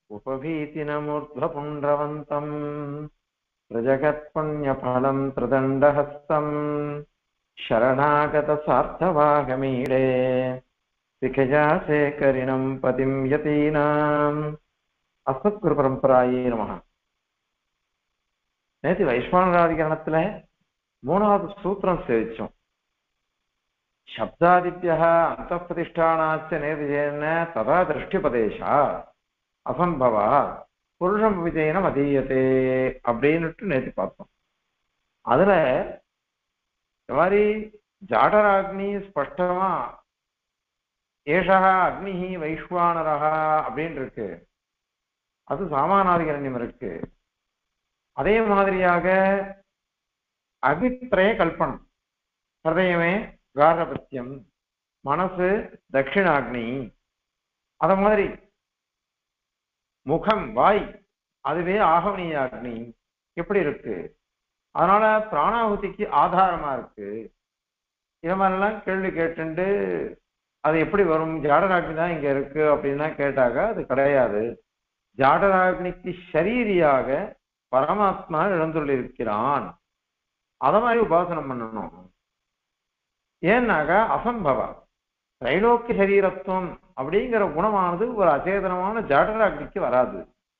उपभीतिनमूर्ध्वपुण्ड्रवन्तम् प्रजगत्पुण्यफलम् त्रिदण्डहस्तम् शरणागतसार्थवागमीडे शिखजाशेखरिणम् पतिम् यतीनाम् அஸ்மத்குருபரம்பராயே நமக நேற்று வைஸ்வானராதிகரணத்துல மூணாவது சூத்திரம் சேவிச்சோம் சப்தாதித்யா அந்த பிரதிஷ்டானாச்ச நேர்விஜயன ததா திருஷ்டிபதேசா அசம்பவா புருஷம் விஜயனம் அதீயத்தே அப்படின்னுட்டு நேற்று பார்த்தோம் அதுல இந்த மாதிரி ஜாடராக்னி ஸ்பஷ்டமா ஏஷா அக்னி வைஸ்வானரா அப்படின்னு இருக்கு அது சாமானாதிகரண்யம் இருக்கு அதே மாதிரியாக அபிப்பிரய கல்பனம் ஹிருதயமே காரபத்தியம் மனசு தட்சிணாக்னி அத மாதிரி முகம் வாய் அதுவே ஆகவனியாக்னி எப்படி இருக்கு அதனால பிராணாகுதிக்கு ஆதாரமா இருக்கு இது மாதிரிலாம் கேள்வி கேட்டுண்டு அது எப்படி வரும் ஜாடராக்னி தான் இங்க இருக்கு அப்படின்லாம் கேட்டாக்க அது கிடையாது ஜாடராக்னிக்கு ஷரீரியாக பரமாத்மா இழந்துள்ளிருக்கிறான் அத மாதிரி உபாசனம் பண்ணணும் ஏன்னாக்கா அசம்பவ திரைலோக்கிய சரீரத்துவம் அப்படிங்கிற குணமானது ஒரு அச்சேதனமான ஜாடராக்னிக்கு வராது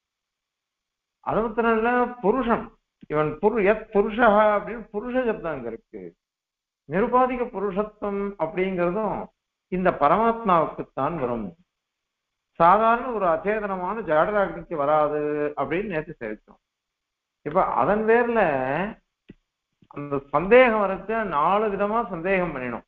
அது மாத்திரம் இல்ல புருஷன் இவன் புரு எத் புருஷா அப்படின்னு புருஷ சப்தம் அங்க இருக்கு நிருபாதிக புருஷத்துவம் அப்படிங்கிறதும் இந்த பரமாத்மாவுக்குத்தான் வரும் சாதாரண ஒரு அச்சேதனமான ஜாடராக்னிக்கு வராது அப்படின்னு நேற்று சேர்த்தோம் இப்ப அதன் பேர்ல அந்த சந்தேகம் வரைச்ச நாலு விதமா சந்தேகம் பண்ணிடும்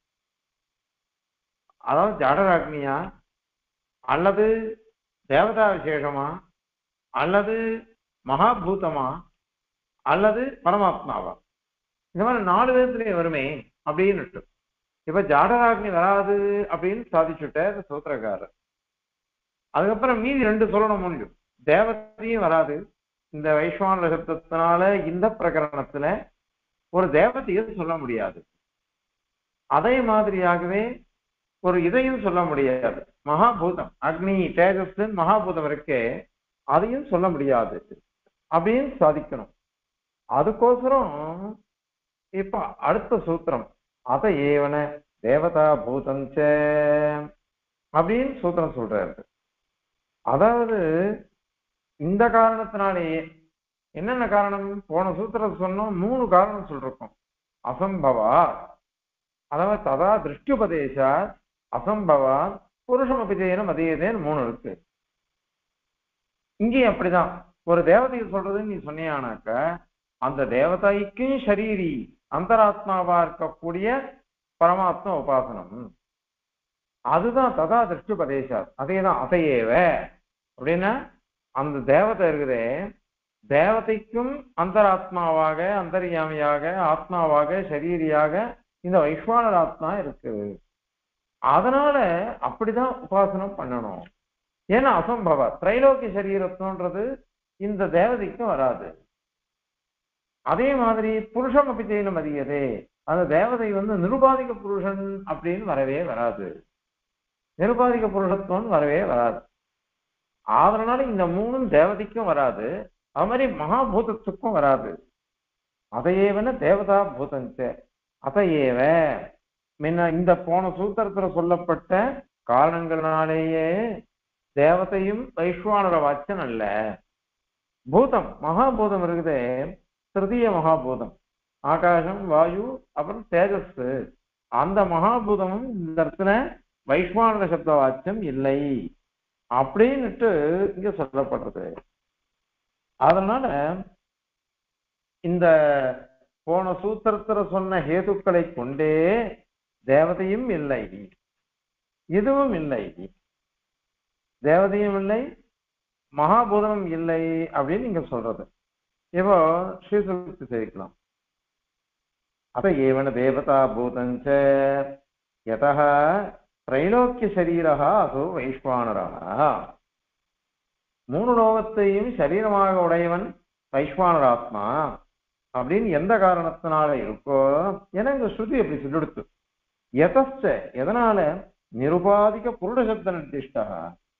அதாவது ஜாடராக்னியா அல்லது தேவதா விசேஷமா அல்லது மகாபூதமா அல்லது பரமாத்மாவா இந்த மாதிரி நாலு விதத்துலயும் வருமே அப்படின்னு இப்ப ஜாடராக்னி வராது அப்படின்னு சாதிச்சுட்ட சூத்திரக்காரர் அதுக்கப்புறம் மீதி ரெண்டு சொல்லணும் முடியும் தேவதையும் வராது இந்த வைஸ்வான சப்தத்தினால இந்த பிரகரணத்துல ஒரு தேவதையும் சொல்ல முடியாது அதே மாதிரியாகவே ஒரு இதையும் சொல்ல முடியாது மகாபூதம் அக்னி தேஜஸ் மகாபூதம் இருக்கே அதையும் சொல்ல முடியாது அப்படின்னு சாதிக்கணும் அதுக்கோசரம் இப்ப அடுத்த சூத்திரம் அத ஏவன தேவதா பூதஞ்ச அப்படின்னு சூத்திரம் சொல்றாரு அதாவது இந்த காரணத்தினாலேயே என்னென்ன காரணம் போன சூத்திரம் சொன்னோம் மூணு காரணம் சொல்றோம் அசம்பவா அதாவது ததா திருஷ்டியுபதேசா அசம்பவா புருஷம் அபிஜயனம் அதேதேன்னு மூணு இருக்கு இங்கேயும் அப்படிதான் ஒரு தேவதையை சொல்றதுன்னு நீ சொன்னியானாக்க அந்த தேவதைக்கும் ஷரீரி அந்தராத்மாவா இருக்கக்கூடிய பரமாத்மா உபாசனம் அதுதான் ததா திருஷ்டுபதேசா அதேதான் அதையேவ அப்படின்னா அந்த தேவதை இருக்குதே தேவதைக்கும் அந்தராத்மாவாக அந்தரியாமியாக ஆத்மாவாக சரீரியாக இந்த வைஸ்வானர் ஆத்மா இருக்குது அதனால அப்படிதான் உபாசனம் பண்ணணும் ஏன்னா அசம்பவ திரைலோக்கிய சரீரத்துவன்றது இந்த தேவதைக்கும் வராது அதே மாதிரி புருஷம் அபிஜயனம் அதிகதே அந்த தேவதை வந்து நிருபாதிக புருஷன் அப்படின்னு வரவே வராது நிருபாதிக புருஷத்துவம் வரவே வராது அதனால இந்த மூணும் தேவதைக்கும் வராது அது மாதிரி மகாபூதத்துக்கும் வராது அதையேவன தேவதா பூதஞ்ச அதையேவ முன்ன இந்த போன சூத்திரத்துல சொல்லப்பட்ட காரணங்களினாலேயே தேவதையும் வைஸ்வானர வாச்சன் அல்ல பூதம் மகாபூதம் இருக்குதே திருதிய மகாபூதம் ஆகாசம் வாயு அப்புறம் தேஜஸ் அந்த மகாபூதமும் இந்த இடத்துல வைஸ்வானர சப்த வாக்கியம் இல்லை அப்படின்னுட்டு இங்க சொல்லப்படுறது அதனால இந்த போன சூத்திரத்துல சொன்ன ஹேதுக்களை கொண்டே தேவதையும் இல்லை இதுவும் இல்லை தேவதையும் இல்லை மகாபூதமும் இல்லை அப்படின்னு இங்க சொல்றது இப்போ ஸ்ரீசுக்தி சேர்க்கலாம் அப்ப ஏவன தேவதா பூதஞ்ச யதா திரைலோக்கிய சரீரா அசோ வைஸ்வானரா மூணு லோகத்தையும் சரீரமாக உடையவன் வைஸ்வானராத்மா அப்படின்னு எந்த காரணத்தினால இருக்கோ ஏன்னா இந்த ஸ்ருதி அப்படி சொல்லிடுத்து எதச்ச எதனால நிருபாதிக புருட சப்த நிர்திஷ்டா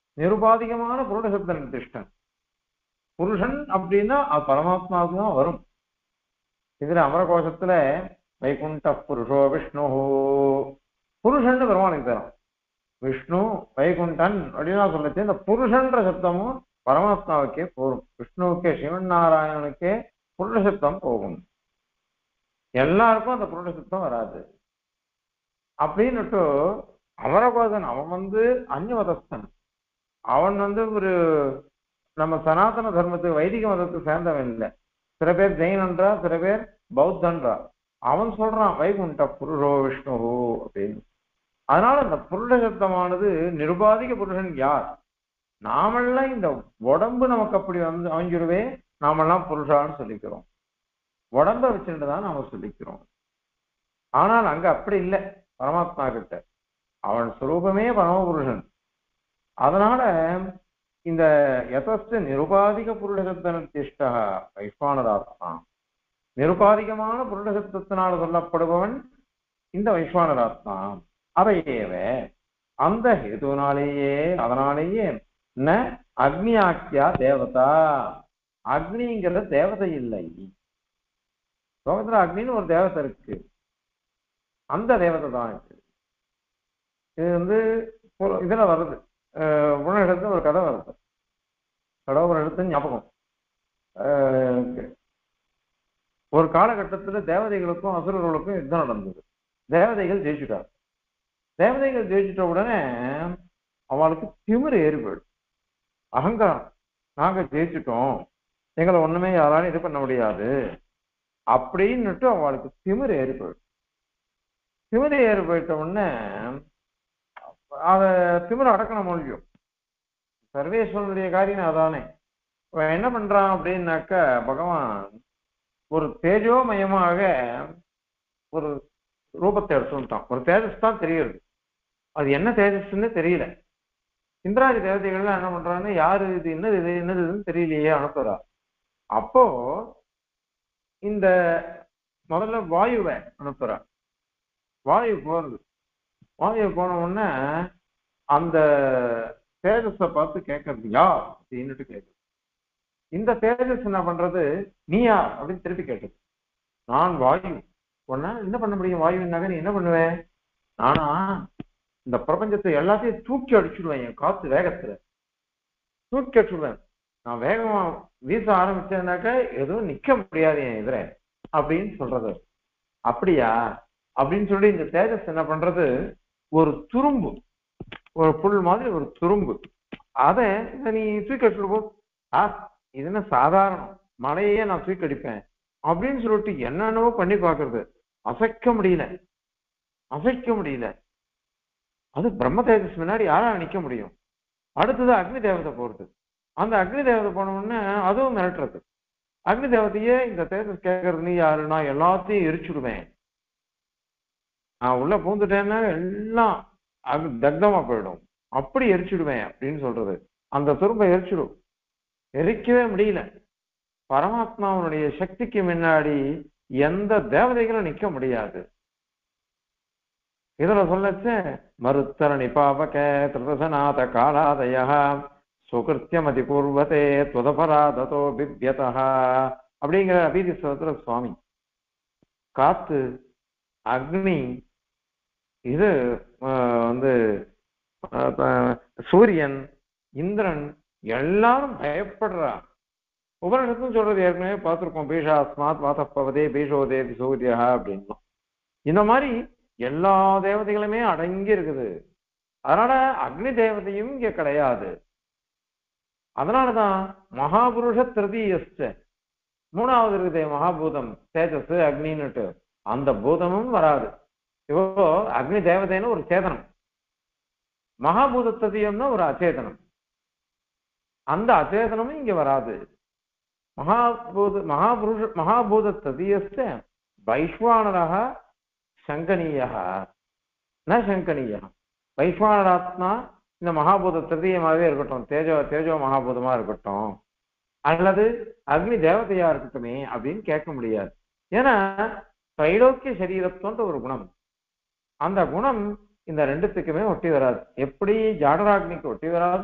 நிருபாதிகமான புருடசப்த நிர்திஷ்டன் புருஷன் அப்படின்னா அது பரமாத்மாவுக்கு தான் வரும் இதுல அமரகோஷத்துல வைகுண்ட புருஷோ விஷ்ணு புருஷன் பெருமானுக்கு தரும் விஷ்ணு வைகுண்டன் அப்படின்னா சொல்லிச்சு இந்த புருஷன்ற சப்தமும் பரமாத்மாவுக்கே போகும் விஷ்ணுவுக்கே சிவன் நாராயணனுக்கே புருஷ சப்தம் போகும் எல்லாருக்கும் அந்த புருஷ சப்தம் வராது அப்படின்னுட்டு அமரகோதன் அவன் வந்து அந்நியமதஸ்தன் அவன் வந்து ஒரு நம்ம சனாதன தர்மத்துக்கு வைதிக மதத்துக்கு சேர்ந்தவன் இல்லை சில பேர் ஜெயினன்றா சில பேர் பௌத்தன்றா அவன் சொல்றான் வைகுண்ட புருஷோ விஷ்ணு அப்படின்னு அதனால அந்த புருஷ சப்தமானது நிருபாதிக புருஷன் யார் நாமெல்லாம் இந்த உடம்பு நமக்கு அப்படி வந்து அமைஞ்சிருவே நாமெல்லாம் புருஷான்னு சொல்லிக்கிறோம் உடம்ப வச்சுட்டு தான் நாம சொல்லிக்கிறோம் ஆனால் அங்க அப்படி இல்லை பரமாத்மா கிட்ட அவன் சுரூபமே பரமபுருஷன் அதனால இந்த யதஸ்து நிருபாதிக புருடசப்த நிர்திஷ்ட வைஸ்வானராத்மா நிருபாதிகமான புருடசப்தத்தினால் சொல்லப்படுபவன் இந்த வைஸ்வானராத்மா அவையேவ அந்த ஹேதுனாலேயே அதனாலேயே ந அக்னியாக்கியா தேவதா அக்னிங்கிற தேவதை இல்லை லோகத்துல அக்னின்னு ஒரு தேவதை இருக்கு அந்த தேவதை தான் இருக்கு இது வந்து ஒரு- இதுல வருது உணர்ந்து ஒரு கதை வருது கடவுள் எடுத்து ஞாபகம் அஹ், ஒரு காலகட்டத்துல தேவதைகளுக்கும் அசுரர்களுக்கும் யுத்தம் நடந்தது தேவதைகள் ஜெயிச்சுட்டார் தேவதைகள் ஜெயிச்சிட்ட உடனே அவளுக்கு திமிரு ஏறி போயிடும் அகங்காரம் நாங்க ஜெயிச்சிட்டோம் எங்களை ஒண்ணுமே யாராலும் இது பண்ண முடியாது அப்படின்னுட்டு அவளுக்கு திமிரு ஏறி போயிடும் திமிரு ஏறி போயிட்ட உடனே அத திமிரு அடக்கணும் முடியும் சர்வேஸ்வரனுடைய காரியம் அதானே இவன் என்ன பண்றான் அப்படின்னாக்க பகவான் ஒரு தேஜோமயமாக ஒரு ரூபத்தை எடுத்துட்டான் ஒரு தேஜஸ் தான் தெரியுது அது என்ன தேஜஸ்ன்னு தெரியல இந்திராதி தேவதைகள்லாம் என்ன பண்றாங்கன்னா யாரு இது என்னது இது என்னது இதுன்னு தெரியலையே அனுப்புறா அப்போ இந்த முதல்ல வாயுவை அனுப்புறா வாயு போறது வாயு போன உடனே அந்த தேஜஸை பார்த்து கேட்கறது யார் அப்படின்னுட்டு கேட்குது இந்த தேஜஸ் என்ன பண்றது நீயா அப்படின்னு திருப்பி கேட்டது நான் வாயு உடனே என்ன பண்ண முடியும் வாயுனாக்க நீ என்ன பண்ணுவேன் நானா இந்த பிரபஞ்சத்தை எல்லாத்தையும் தூக்கி அடிச்சுடுவேன் என் காத்து வேகத்துல தூக்கி அடிச்சுடுவேன் நான் வேகமா வீச ஆரம்பிச்சேன்னாக்க எதுவும் நிக்க முடியாது என் எதிர அப்படின்னு சொல்றது அப்படியா அப்படின்னு சொல்லி இந்த தேஜஸ் என்ன பண்றது ஒரு துரும்பு ஒரு புல் மாதிரி ஒரு துரும்பு அதை இதை நீ தூக்கி அடிச்சுட்டு போ ஆ இது என்ன சாதாரணம் மலையே நான் தூக்கி அடிப்பேன் அப்படின்னு சொல்லிட்டு என்னென்னவோ பண்ணி பார்க்கறது அசைக்க முடியல அசைக்க முடியல அது பிரம்ம தேஜஸ் முன்னாடி யாரா நிக்க முடியும் அடுத்தது அக்னி தேவதை போறது அந்த அக்னி தேவதை போன உடனே அதுவும் மிரட்டுறது அக்னி தேவதையே இந்த தேஜஸ் கேட்கறது நீ யாரு நான் எல்லாத்தையும் எரிச்சுடுவேன் நான் உள்ள பூந்துட்டேன்னா எல்லாம் அது தக்தமா போயிடும் அப்படி எரிச்சுடுவேன் அப்படின்னு சொல்றது அந்த துரும்பை எரிச்சிடும் எரிக்கவே முடியல பரமாத்மாவுடைய சக்திக்கு முன்னாடி எந்த தேவதைகளும் நிக்க முடியாது இதுல சொல்லச்ச மருத்தரணி பாபக திருதசநாத காலாதய சுகிருத்தியமதி பூர்வதே துவதபராததோ பிப்யதா அப்படிங்கிற அபீதிஸ்வரத்துல சுவாமி காத்து அக்னி இது ஆஹ், வந்து ஆஹ், ப- சூரியன் இந்திரன் எல்லாரும் பயப்படுறா உபனிஷத்தும் சொல்றது ஏற்கனவே பார்த்திருக்கோம் பீஷாஸ்மாத் வாத்தப்பவதே பீஷோதேவி சூரியா அப்படின்னு இந்த மாதிரி எல்லா தேவதைகளுமே அடங்கி இருக்குது அதனால அக்னி தேவதையும் இங்க கிடையாது அதனாலதான் மகாபுருஷ திருதீயஸ்ட மூணாவது இருக்குது மகாபூதம் தேஜஸ் அக்னின்னுட்டு அந்த பூதமும் வராது இப்போ அக்னி தேவதைன்னு ஒரு சேதனம் மகாபூத ததியம்னா ஒரு அச்சேதனம் அந்த அச்சேதனமும் இங்க வராது மகாபூத மகாபுருஷ மகாபூத ததியஸ்த வைஸ்வானரக சங்கனீய ந சங்கனீய வைஸ்வானராத்மா இந்த மகாபூத திருதீயமாகவே இருக்கட்டும் தேஜோ தேஜோ மகாபூதமா இருக்கட்டும் அல்லது அக்னி தேவதையா இருக்கட்டுமே அப்படின்னு கேட்க முடியாது ஏன்னா தைலோக்கிய சரீரத்துவன்ற ஒரு குணம் அந்த குணம் இந்த ரெண்டுத்துக்குமே ஒட்டி வராது எப்படி ஜாடராக்னிக்கு ஒட்டி வராதோ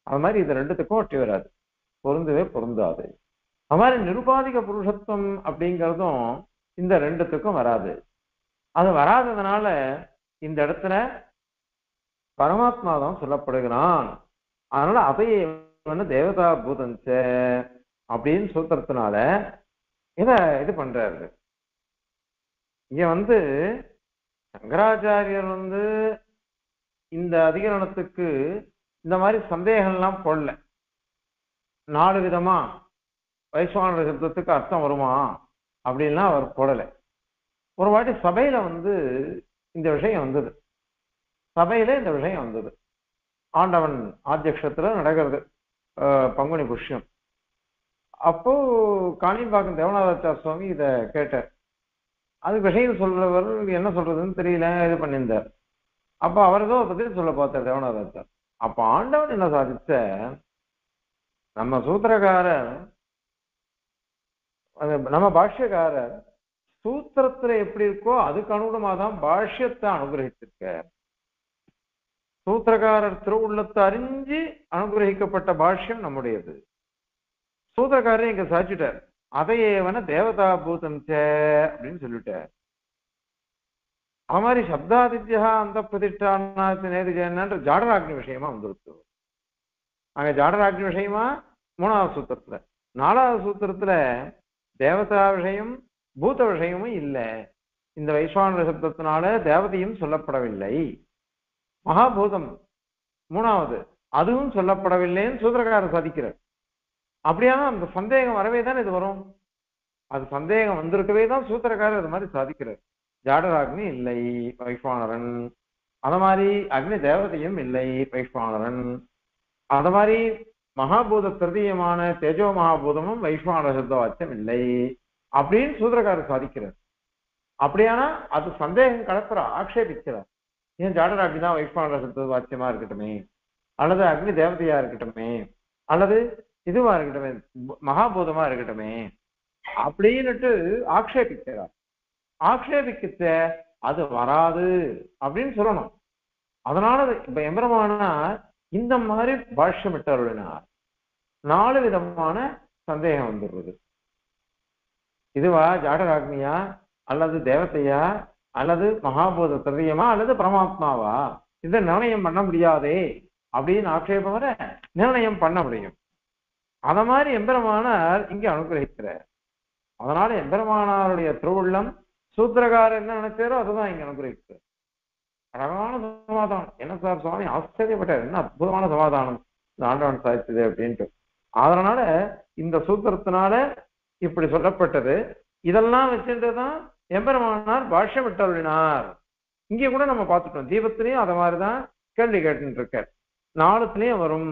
அது மாதிரி இது ரெண்டுத்துக்கும் ஒட்டி வராது பொருந்தவே பொருந்தாது அது மாதிரி நிருபாதிக புருஷத்துவம் அப்படிங்கிறதும் இந்த ரெண்டுத்துக்கும் வராது அது வராததுனால இந்த இடத்துல பரமாத்மா தான் சொல்லப்படுகிறான் அதனால அதையே வந்து தேவதா பூதஞ்ச அப்படின்னு சூத்திரத்தினால இத இது பண்றாரு இங்க வந்து சங்கராச்சாரியர் வந்து இந்த அதிகரணத்துக்கு இந்த மாதிரி சந்தேகம்லாம் போடல நாலு விதமா வைஸ்வான சப்தத்துக்கு அர்த்தம் வருமா அப்படின்லாம் அவர் போடலை ஒரு வாட்டி சபையில வந்து இந்த விஷயம் வந்தது சபையில இந்த விஷயம் வந்தது ஆண்டவன் ஆத்தியக்ஷத்துல நடக்கிறது அஹ், பங்குனி புஷ்யம் அப்போ காணிம்பாக்கம் தேவநாதாச்சார சுவாமி இத கேட்டார் அது விஷயம் சொல்றவர் என்ன சொல்றதுன்னு தெரியல இது பண்ணியிருந்தார் அப்ப அவர் ஏதோ பதில் சொல்ல பார்த்தார் தேவநாதாச்சார் அப்ப ஆண்டவன் என்ன சாதிச்ச நம்ம சூத்திரக்காரர் அது நம்ம பாஷ்யக்காரர் சூத்திரத்துல எப்படி இருக்கோ அதுக்கு அனுகுணமா தான் பாஷ்யத்தை அனுகிரகிச்சிருக்க சூத்திரக்காரர் திருவுள்ளத்தை அறிஞ்சு அனுகிரகிக்கப்பட்ட பாஷ்யம் நம்முடையது சூத்திரக்காரர் இங்க சாச்சிட்டார் அதையேவன தேவதா பூதம் சே அப்படின்னு சொல்லிட்டார் அது மாதிரி சப்தாதித்யா அந்த பிரதிஷ்டான நேரிஜன்ற ஜாடராக்னி விஷயமா வந்துருக்கு அங்க ஜாடராக்னி விஷயமா மூணாவது சூத்திரத்துல நாலாவது சூத்திரத்துல தேவதா விஷயம் பூத விஷயமும் இல்லை இந்த வைஸ்வான சப்தத்தினால தேவதையும் சொல்லப்படவில்லை மகாபூதம் மூணாவது அதுவும் சொல்லப்படவில்லைன்னு சூத்திரக்காரர் சாதிக்கிறார் அப்படியானா அந்த சந்தேகம் வரவே தான் இது வரும் அது சந்தேகம் வந்திருக்கவே தான் சூத்திரக்காரர் அது மாதிரி சாதிக்கிறார் ஜாடராக்னி இல்லை வைஸ்வானரன் அத மாதிரி அக்னி தேவதையும் இல்லை வைஸ்வானரன் அத மாதிரி மகாபூத திருதியமான தேஜோ மகாபூதமும் வைஸ்வான சப்த வாக்கியம் இல்லை அப்படின்னு சூத்திரக்காரர் சாதிக்கிறார் அப்படியானா அது சந்தேகம் கலப்புற ஆக்ஷேபிக்கிறார் ஏன் ஜாடராக்னி தான் வைஸ்வான சப்த வாக்கியமா இருக்கட்டுமே அல்லது அக்னி தேவதையா இருக்கட்டுமே அல்லது இதுவா இருக்கட்டுமே மகாபூதமா இருக்கட்டுமே அப்படின்னுட்டு ஆக்ஷேபிக்கிறார் ஆக்ஷேபிக்கிச்ச அது வராது அப்படின்னு சொல்லணும் அதனால இப்ப எம்பெருமானார் இந்த மாதிரி பாஷ்யம் விட்டருளினார் நாலு விதமான சந்தேகம் வந்துடுறது இதுவா ஜாடராக்னியா அல்லது தேவதையா அல்லது மகாபூத திரவியமா அல்லது பரமாத்மாவா இதை நிர்ணயம் பண்ண முடியாதே அப்படின்னு ஆட்சேபம் வர நிர்ணயம் பண்ண முடியும் அத மாதிரி எம்பெருமானார் இங்க அனுகிரகிக்கிறார் அதனால எம்பெருமானாருடைய திருவுள்ளம் சூத்திரகாரர் என்ன நினைச்சாரோ அதுதான் இங்க அனுகிரகிக்கிறார் அழகான சமாதானம் என்ன சார் சுவாமி ஆச்சரியப்பட்டார் என்ன அற்புதமான சமாதானம் இந்த ஆண்டவன் சாதிச்சது அப்படின்ட்டு அதனால இந்த சூத்திரத்தினால இப்படி சொல்லப்பட்டது இதெல்லாம் வச்சுட்டுதான் எம்பெருமானார் பாஷ்யம் விட்டருளினார் இங்கே கூட நம்ம பார்த்துட்டோம் தீபத்திலையும் அதை மாதிரிதான் கேள்வி கேட்டுட்டு இருக்கார் நாலுத்துலயும் வரும்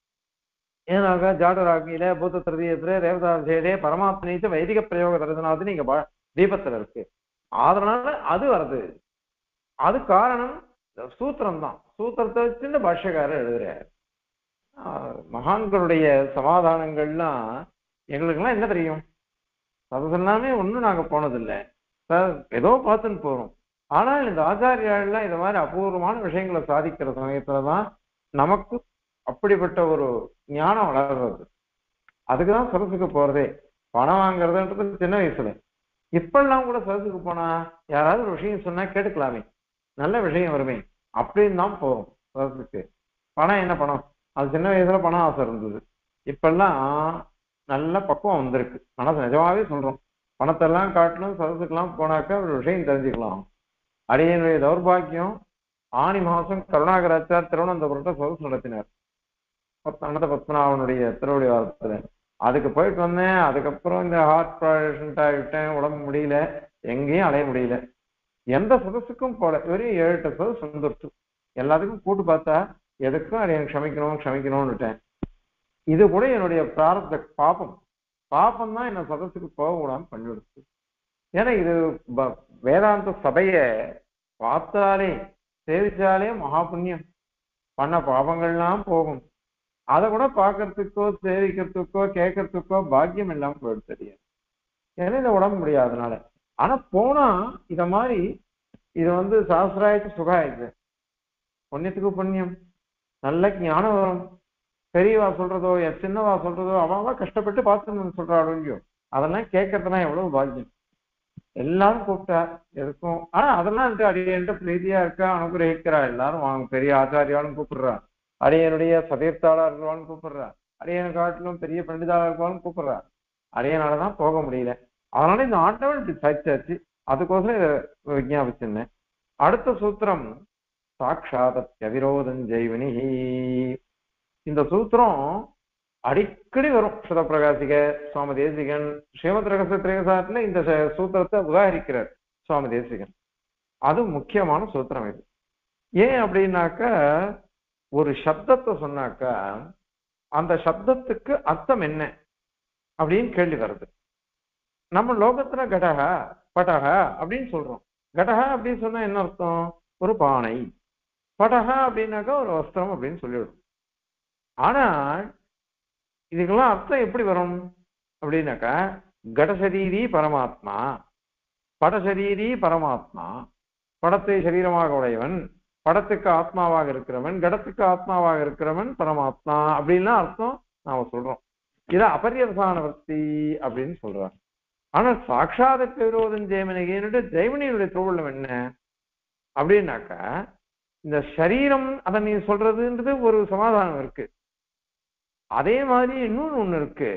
ஏனாக ஜாடராகியில பூத்த திருதியத்துல ரேவதாசேடே பரமாத்மீத்து வைதிக பிரயோக தரதுனாவது நீங்க பா- தீபத்துல இருக்கு அதனால அது வருது அது காரணம் சூத்திரம் தான் சூத்திரத்தை வச்சுட்டு பாஷ்யக்காரர் எழுதுறாரு ஆஹ் மகான்களுடைய சமாதானங்கள்லாம் எங்களுக்கெல்லாம் என்ன தெரியும் அது எல்லாமே ஒண்ணும் நாங்க போனதில்லை சார் ஏதோ பார்த்துன்னு போறோம் ஆனால் இந்த ஆச்சாரியாள்லாம் இந்த மாதிரி அபூர்வமான விஷயங்களை சாதிக்கிற சமயத்துலதான் நமக்கு அப்படிப்பட்ட ஒரு ஞானம் வளர்றது அதுக்குதான் சரசுக்கு போறதே பணம் வாங்குறதுன்றது சின்ன வயசுல இப்பெல்லாம் கூட சரசுக்கு போனா யாராவது ஒரு விஷயம் சொன்னா கேட்டுக்கலாமே நல்ல விஷயம் வருமே அப்படின்னு தான் போறோம் சரசுக்கு பணம் என்ன பணம் அது சின்ன வயசுல பணம் ஆசை இருந்தது இப்பெல்லாம் நல்ல பக்குவம் வந்திருக்கு மனசு நிஜமாவே சொல்றோம் பணத்தெல்லாம் காட்டணும் சரசுக்கெல்லாம் போனாக்கா ஒரு விஷயம் தெரிஞ்சுக்கலாம் அடியனுடைய தௌர்பாக்கியம் ஆணி மாசம் கருணாகராச்சார் திருவனந்தபுரத்தை சதஸ் நடத்தினார் பத்- அனந்த பத்மநாபனுடைய திருவடி வாரத்துல அதுக்கு போயிட்டு வந்தேன் அதுக்கப்புறம் இந்த ஹார்ட் பேஷண்ட் ஆகிட்டேன் உடம்பு முடியல எங்கேயும் அலைய முடியல எந்த சதஸுக்கும் போல வெறும் ஏழு எட்டு சதஸ் வந்துருச்சு எல்லாத்துக்கும் கூட்டு பார்த்தா எதுக்கும் அதை எனக்கு க்ஷமிக்கணும் க்ஷமிக்கணும்னுட்டேன் இது கூட என்னுடைய பிராரத்த பாப்பம் பாப்பம் தான் என்ன சதஸுக்கு போக விடாம பண்ணிவிடுச்சு ஏன்னா இது ப- வேதாந்த சபைய பார்த்தாலே சேவிச்சாலே மகா புண்ணியம் பண்ண பாவங்கள்லாம் போகும் அதை கூட பார்க்கறதுக்கோ சேவிக்கிறதுக்கோ கேட்கறதுக்கோ பாக்கியம் இல்லாம போயிட்டு தெரியும் ஏன்னா இந்த உடம்பு முடியாதனால ஆனா போனா இத மாதிரி இது வந்து சாஸ்திராயத்து சுகாயுது புண்ணியத்துக்கு புண்ணியம் நல்ல ஞானம் வரும் பெரியவா சொல்றதோ என் சின்னவா சொல்றதோ அவன் கஷ்டப்பட்டு பார்த்துன்னு சொல்றாளோ இல்லையோ அதெல்லாம் கேட்கறதுனா எவ்வளவு பாக்கியம் எல்லாரும் கூப்பிட்டா எதுக்கும் ஆனா அதெல்லாம் இருக்கு அடியன்ட்ட பிரீதியா இருக்கா அனுகிரகிக்கிறா எல்லாரும் வாங்க பெரிய ஆச்சாரியாலும் கூப்பிடுறா அடியனுடைய சதீர்த்தாளர்களாலும் கூப்பிடுறா அடியனை காட்டிலும் பெரிய பண்டிதாளர்களும் கூப்பிடுறா அடியனாலதான் போக முடியல அதனால இந்த ஆண்டவன் இப்படி சாய்ச்சாச்சு அதுக்கோசரம் இதை விஜாபிச்சிருந்தேன் அடுத்த சூத்திரம் சாட்சாதத்ய விரோதம் ஜெய்வினி இந்த சூத்திரம் அடிக்கடி வரும் சுதப்பிரகாசிக சுவாமி தேசிகன் ஸ்ரீமத் ரகசிய திரேசாட்டில் இந்த ச- சூத்திரத்தை உதாகரிக்கிறார் சுவாமி தேசிகன் அது முக்கியமான சூத்திரம் இது ஏன் அப்படின்னாக்கா ஒரு சப்தத்தை சொன்னாக்கா அந்த சப்தத்துக்கு அர்த்தம் என்ன அப்படின்னு கேள்வி வருது நம்ம லோகத்துல கடகா படகா அப்படின்னு சொல்றோம் கடகா அப்படின்னு சொன்னா என்ன அர்த்தம் ஒரு பானை படகா அப்படின்னாக்கா ஒரு வஸ்திரம் அப்படின்னு சொல்லிவிடும் ஆனால் இதுக்கெல்லாம் அர்த்தம் எப்படி வரும் அப்படின்னாக்கா கடசரீரி பரமாத்மா படசரீரி பரமாத்மா படத்தை சரீரமாக உடையவன் படத்துக்கு ஆத்மாவாக இருக்கிறவன் கடத்துக்கு ஆத்மாவாக இருக்கிறவன் பரமாத்மா அப்படின்லாம் அர்த்தம் நாம சொல்றோம் இத அபரியவசான வர்த்தி அப்படின்னு சொல்றாங்க ஆனா சாட்சாத விரோதம் ஜெயமனிகனுடைய ஜெயமனியுடைய திருவள்ளம் என்ன அப்படின்னாக்கா இந்த சரீரம் அதை நீ சொல்றதுன்றது ஒரு சமாதானம் இருக்கு அதே மாதிரி இன்னொன்னு ஒண்ணு இருக்கு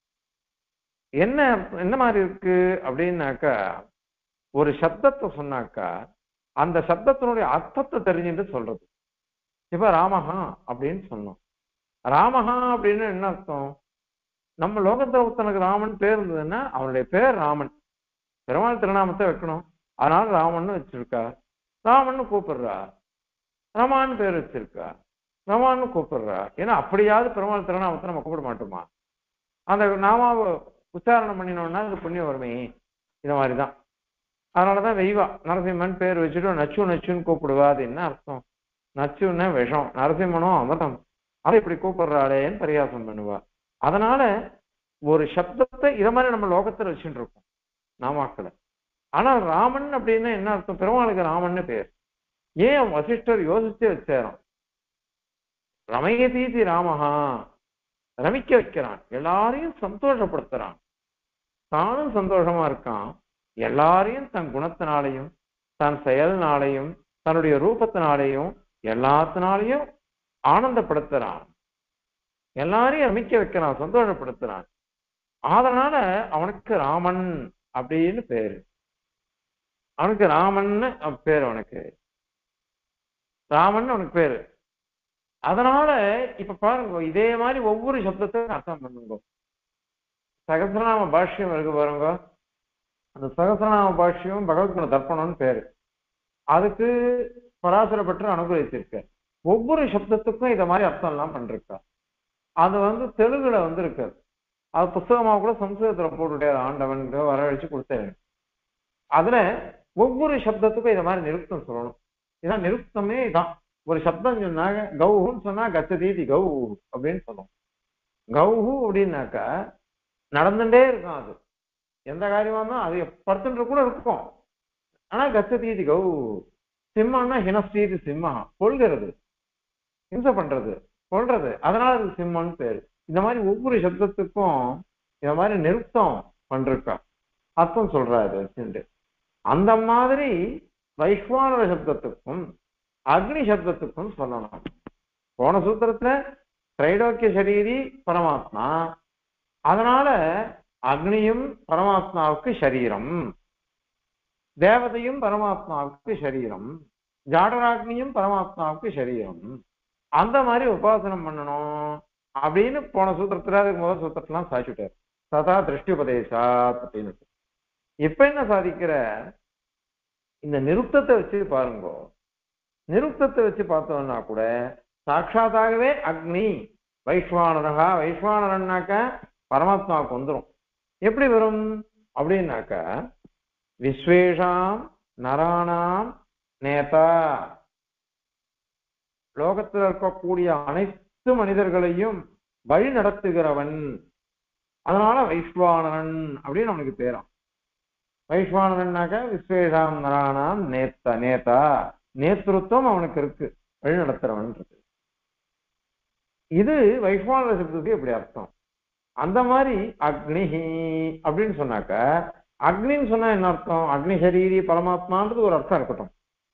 என்ன என்ன மாதிரி இருக்கு அப்படின்னாக்கா ஒரு சப்தத்தை சொன்னாக்கா அந்த சப்தத்தினுடைய அர்த்தத்தை தெரிஞ்சுட்டு சொல்றது இப்ப ராமஹா அப்படின்னு சொன்னோம் ராமஹா அப்படின்னு என்ன அர்த்தம் நம்ம லோகத்துல ஒருத்தனுக்கு ராமன் பேர் இருந்ததுன்னா அவனுடைய பேர் ராமன் பெருமாள் திருநாமத்தை வைக்கணும் அதனால ராமன் வச்சிருக்கா ராமன் கூப்பிடுறா ரமான்னு பேர் வச்சிருக்கா ரமான்னு கூப்பிடுறா ஏன்னா அப்படியாவது பெருமாள் திருநாமத்தை நம்ம கூப்பிட மாட்டோமா அந்த நாமாவை உச்சாரணம் பண்ணினோம்னா அது புண்ணியம் வருமே இந்த மாதிரிதான் அதனாலதான் வெய்வா நரசிம்மன் பேர் வச்சுட்டு நச்சு நச்சுன்னு கூப்பிடுவா அது என்ன அர்த்தம் நச்சுன்னா விஷம் நரசிம்மனும் அமிர்தம் அதை இப்படி கூப்பிடுறாளேன்னு பரிகாசம் பண்ணுவா அதனால ஒரு சப்தத்தை இத மாதிரி நம்ம லோகத்துல வச்சுட்டு இருக்கோம் நாமாக்களை ஆனால் ராமன் அப்படின்னா என்ன அர்த்தம் பெருமாளுக்கு ராமன்னு பேர் ஏன் வசிஷ்டர் யோசிச்சு வச்சாராம் ரமயதீதி ராமஹா ரமிக்க வைக்கிறான் எல்லாரையும் சந்தோஷப்படுத்துறான் தானும் சந்தோஷமா இருக்கான் எல்லாரையும் தன் குணத்தினாலையும் தன் செயல்னாலையும் தன்னுடைய ரூபத்தினாலையும் எல்லாத்தினாலையும் ஆனந்தப்படுத்துறான் எல்லாரையும் ரமிக்க வைக்கிறான் சந்தோஷப்படுத்துறான் அதனால அவனுக்கு ராமன் அப்படின்னு பேரு அவனுக்கு ராமன்னு அவன் பேரு அவனுக்கு ராமன் அவனுக்கு பேரு அதனால இப்ப பாருங்க இதே மாதிரி ஒவ்வொரு சப்தத்தையும் அர்த்தம் பண்ணுங்க சகசிரநாம பாஷ்யம் இருக்கு பாருங்க அந்த சகசிரநாம பாஷ்யம் பகவத்குண தர்ப்பணம்னு பேரு அதுக்கு பராசர பெற்று அனுகிரகிச்சிருக்க ஒவ்வொரு சப்தத்துக்கும் இத மாதிரி அர்த்தம் எல்லாம் பண்ணிருக்கா அது வந்து தெலுங்குல வந்து இருக்காது அது புஸ்தகமா கூட சம்ஸ்கிருதத்துல போட்டுட்டே ஆண்டவன் வரவழைச்சு கொடுத்தேன் அதுல ஒவ்வொரு சப்தத்துக்கும் இத மாதிரி நிருப்தம் சொல்லணும் இதான் நிருப்தமே இதான் ஒரு சப்தம் சொன்னாங்க கௌஹுன்னு சொன்னா கச்சதீதி கௌ அப்படின்னு சொல்லுவோம் கௌஹு அப்படின்னாக்கா நடந்துட்டே இருக்கும் அது எந்த காரியமா இருந்தாலும் அது படுத்துட்டு கூட இருக்கும் ஆனா கச்சதீதி கௌ சிம்மம்னா ஹினஸ்தீதி சிம்மா கொள்கிறது ஹிம்சை பண்றது கொள்றது அதனால அது சிம்மம்னு பேரு இந்த மாதிரி ஒவ்வொரு சப்தத்துக்கும் இந்த மாதிரி நிறுத்தம் பண்றா அர்த்தம் சொல்றாரு வச்சுட்டு அந்த மாதிரி வைஸ்வானர சப்தத்துக்கும் அக்னி சப்தத்துக்கும் சொல்லணும் போன சூத்திரத்துல திரைலோக்கிய சரீரி பரமாத்மா அதனால அக்னியும் பரமாத்மாவுக்கு சரீரம் தேவதையும் பரமாத்மாவுக்கு சரீரம் ஜாடராக்னியும் பரமாத்மாவுக்கு சரீரம் அந்த மாதிரி உபாசனம் பண்ணணும் அப்படின்னு போன சூத்திரத்துல அதுக்கு முதல் சூத்திரத்தெல்லாம் சாதிச்சுட்டார் சதா திருஷ்டி உபதேசாத் அப்படின்னு இப்ப என்ன சாதிக்கிற இந்த நிருப்தத்தை வச்சு பாருங்க நிருப்தத்தை வச்சு பார்த்தோம்னா கூட சாட்சாத்தாகவே அக்னி வைஸ்வானரகா வைஸ்வானரன்னாக்க பரமாத்மாவுக்கு வந்துடும் எப்படி வரும் அப்படின்னாக்கா விஸ்வேஷாம் நராணாம் நேதா லோகத்தில் இருக்கக்கூடிய அனைத்து மனிதர்களையும் வழி நடத்துகிறவன் அதனால வைஸ்வானரன் அப்படின்னு அவனுக்கு பேராம் வைஸ்வானரன்னாக்க விஸ்வேஷாம் நராணாம் நேத்தா நேதா நேத்திருத்தம் அவனுக்கு இருக்கு வழி நடத்துறவன் இருக்கு இது வைஸ்வான சப்தத்துக்கு இப்படி அர்த்தம் அந்த மாதிரி அக்னிஹி அப்படின்னு சொன்னாக்க அக்னின்னு சொன்னா என்ன அர்த்தம் அக்னி சரீரி பரமாத்மான்றது ஒரு அர்த்தம் இருக்கட்டும்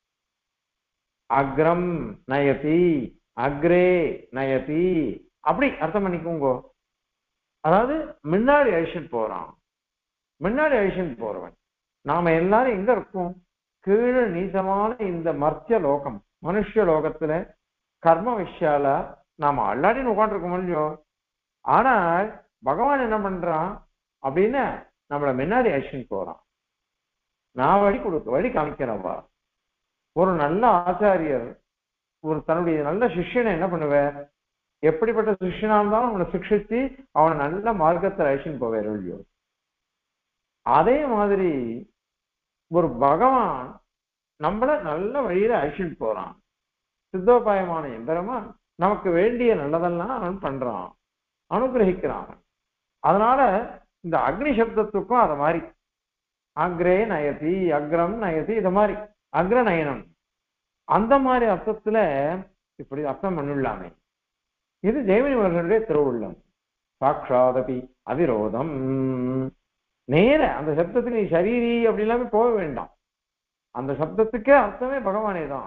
அக்ரம் நயதி அக்ரே நயதி அப்படி அர்த்தம் பண்ணிக்கோங்க அதாவது முன்னாடி அழிச்சுட்டு போறான் முன்னாடி அழிச்சுட்டு போறவன் நாம எல்லாரும் எங்க இருக்கோம் கீழே நீசமான இந்த மர்த்திய லோகம் மனுஷ லோகத்துல கர்ம விஷயால நாம அல்லாடின்னு உட்காந்துருக்க முடியும் ஆனால் பகவான் என்ன பண்றான் அப்படின்னு நம்மள முன்னாடி அழிச்சுட்டு போறான் நான் வழி கொடுக்க வழி காமிக்கிறவா ஒரு நல்ல ஆச்சாரியர் ஒரு தன்னுடைய நல்ல சிஷ்யனை என்ன பண்ணுவார் எப்படிப்பட்ட சிஷ்யனா இருந்தாலும் அவனை சிக்ஷிச்சு அவனை நல்ல மார்க்கத்தில் அழிச்சுன்னு போவார் இல்லையோ அதே மாதிரி ஒரு பகவான் நம்மள நல்ல வழியில அழிச்சுட்டு போறான் சித்தோபாயமான எம்பெருமான் நமக்கு வேண்டிய நல்லதெல்லாம் அவன் பண்றான் அனுகிரகிக்கிறான் அதனால இந்த அக்னி சப்தத்துக்கும் அத மாதிரி அக்ரே நயதி அக்ரம் நயதி இது மாதிரி அக்ர நயனம் அந்த மாதிரி அர்த்தத்துல இப்படி அர்த்தம் பண்ணிடலாமே இது ஜெயமணி மகனுடைய திருவுள்ளம் சாட்சாதபி அவிரோதம் நேர அந்த சப்தத்துக்கு நீ சரீரி அப்படி எல்லாமே போக வேண்டாம் அந்த சப்தத்துக்கே அர்த்தமே பகவானே தான்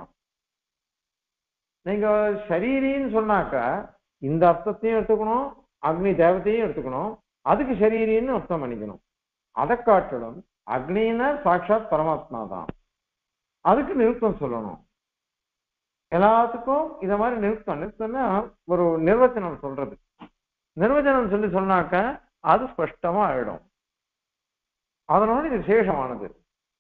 நீங்க ஷரீரின்னு சொன்னாக்க இந்த அர்த்தத்தையும் எடுத்துக்கணும் அக்னி தேவத்தையும் எடுத்துக்கணும் அதுக்கு ஷரீரின்னு அர்த்தம் பண்ணிக்கணும் அதை காட்டிலும் அக்னின்னா சாட்சாத் பரமாத்மா தான் அதுக்கு நிறுத்தம் சொல்லணும் எல்லாத்துக்கும் இத மாதிரி நிறுத்தம் நிறுத்தம்னா ஒரு நிர்வச்சனம் சொல்றது நிர்வச்சனம் சொல்லி சொன்னாக்க அது ஸ்பஷ்டமா ஆயிடும் அதனால இது விசேஷமானது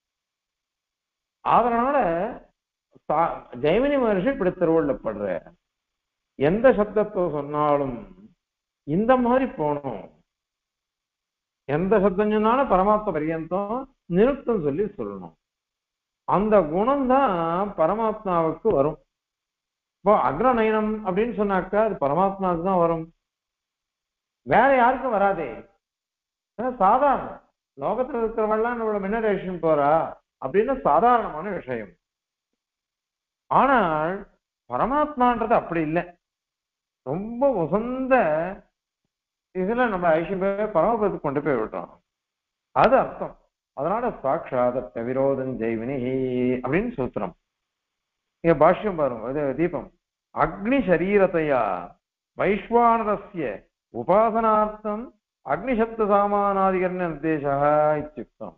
அதனால ஜெயமினி மகர்ஷி இப்படி திருவள்ளப்படுற எந்த சப்தத்தை சொன்னாலும் இந்த மாதிரி போகணும் எந்த சப்தம் சொன்னாலும் பரமாத்ம பரியந்தம் நிறுத்தம் சொல்லி சொல்லணும் அந்த குணம் தான் பரமாத்மாவுக்கு வரும் இப்போ அக்ரநயனம் அப்படின்னு சொன்னாக்கா அது பரமாத்மாவுக்கு தான் வரும் வேற யாருக்கும் வராதே சாதாரணம் லோகத்துல இருக்கிறவெல்லாம் நம்மளோட மின்னரேஷன் போறா அப்படின்னு சாதாரணமான விஷயம் ஆனால் பரமாத்மான்றது அப்படி இல்லை ரொம்ப உசந்த இதுல நம்ம ஐஷம் பரமபதத்துக்கு கொண்டு போய் விடுறோம் அது அர்த்தம் அதனால சாட்சாத விரோதம் ஜெய்வினி அப்படின்னு சூத்திரம் இங்க பாஷ்யம் பாருங்க இது தீபம் அக்னி சரீரத்தையா வைஸ்வானரஸ்ய உபாசனார்த்தம் அக்னிசப்த சாமானாதிகரண நிர்தேசா இத்தியுக்தம்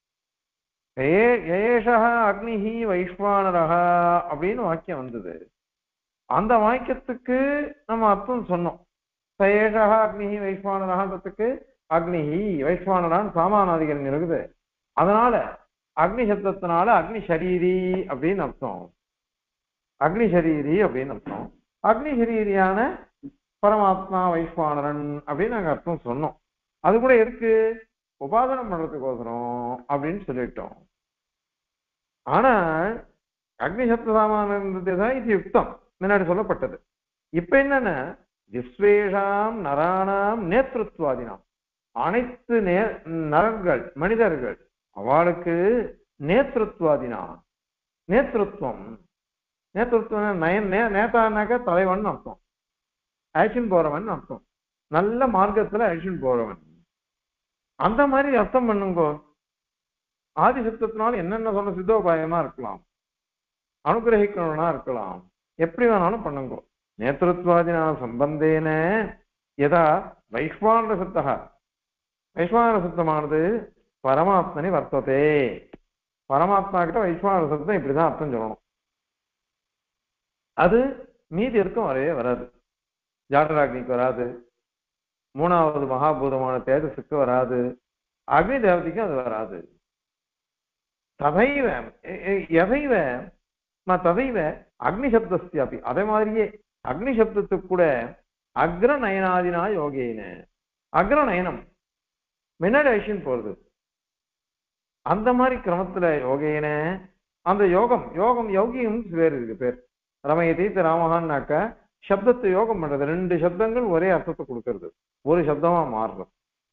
ஏஷ அக்னிஹி வைஸ்வானரஹ அப்படின்னு வாக்கியம் வந்தது அந்த வாக்கியத்துக்கு நம்ம அர்த்தம் சொன்னோம் சயேஷா அக்னிஹி வைஸ்வானரஹன்றதுக்கு அக்னிஹி வைஸ்வானரான்னு சாமானாதிகரணம் இருக்குது அதனால அக்னி சப்தத்தினால அக்னி சரீரி அப்படின்னு அர்த்தம் அக்னி சரீரி அப்படின்னு அர்த்தம் அக்னி சரீரியான பரமாத்மா வைஸ்வானரன் அப்படின்னு நாங்க அர்த்தம் சொன்னோம் அது கூட எதுக்கு உபாதனம் பண்றதுக்கோசரம் அப்படின்னு சொல்லிட்டோம் ஆனால் அக்னி சப்தசாமானது தான் இது யுக்தம் முன்னாடி சொல்லப்பட்டது இப்ப என்னன்னா விஸ்வேஷாம் நராணாம் நேத்திருத்வாதினாம் அனைத்து நே நரர்கள் மனிதர்கள் அவளுக்கு நேத்திருத்வாதினா நேத்திருத்துவம் நேத்திருத்துவம் நயன் நே நேதானாக்க தலைவன் அர்த்தம் ஆக்ஷன் போறவன் அர்த்தம் நல்ல மார்க்கத்துல ஆக்ஷன் போறவன் அந்த மாதிரி அர்த்தம் பண்ணுங்கோ ஆதி சப்தத்தினால என்னென்ன சொல்ல சித்தோபாயமா இருக்கலாம் அனுகிரகிக்கணும்னா இருக்கலாம் எப்படி வேணாலும் பண்ணுங்கோ நேத்திருத்வாதினா சம்பந்தேன எதா வைஸ்வான சத்தகா வைஸ்வான சத்தமானது பரமாத்மனி வர்த்ததே பரமாத்மா கிட்ட வைஸ்வான சத்தம் இப்படிதான் அர்த்தம் சொல்லணும் அது மீதி இருக்கும் வரவே வராது ஜாட்டராக்னிக்கு வராது மூணாவது மகாபூதமான தேஜஸுக்கு வராது அக்னி தேவதைக்கும் அது வராது ததைவ எதைவ ததைவ அக்னி சப்தஸ்தியாபி அதே மாதிரியே அக்னி சப்தத்துக்கு கூட அக்ரநயனாதினா யோகேன அக்ரநயனம் முன்னாடி ஐஷன் போறது அந்த மாதிரி கிரமத்துல யோகேன அந்த யோகம் யோகம் யோகியும் பேர் இருக்கு பேர் ரமயதி ராமகான்னாக்க சப்தத்தை யோகம் பண்றது ரெண்டு சப்தங்கள் ஒரே அர்த்தத்தை கொடுக்கறது ஒரு சப்தமா மாறுறது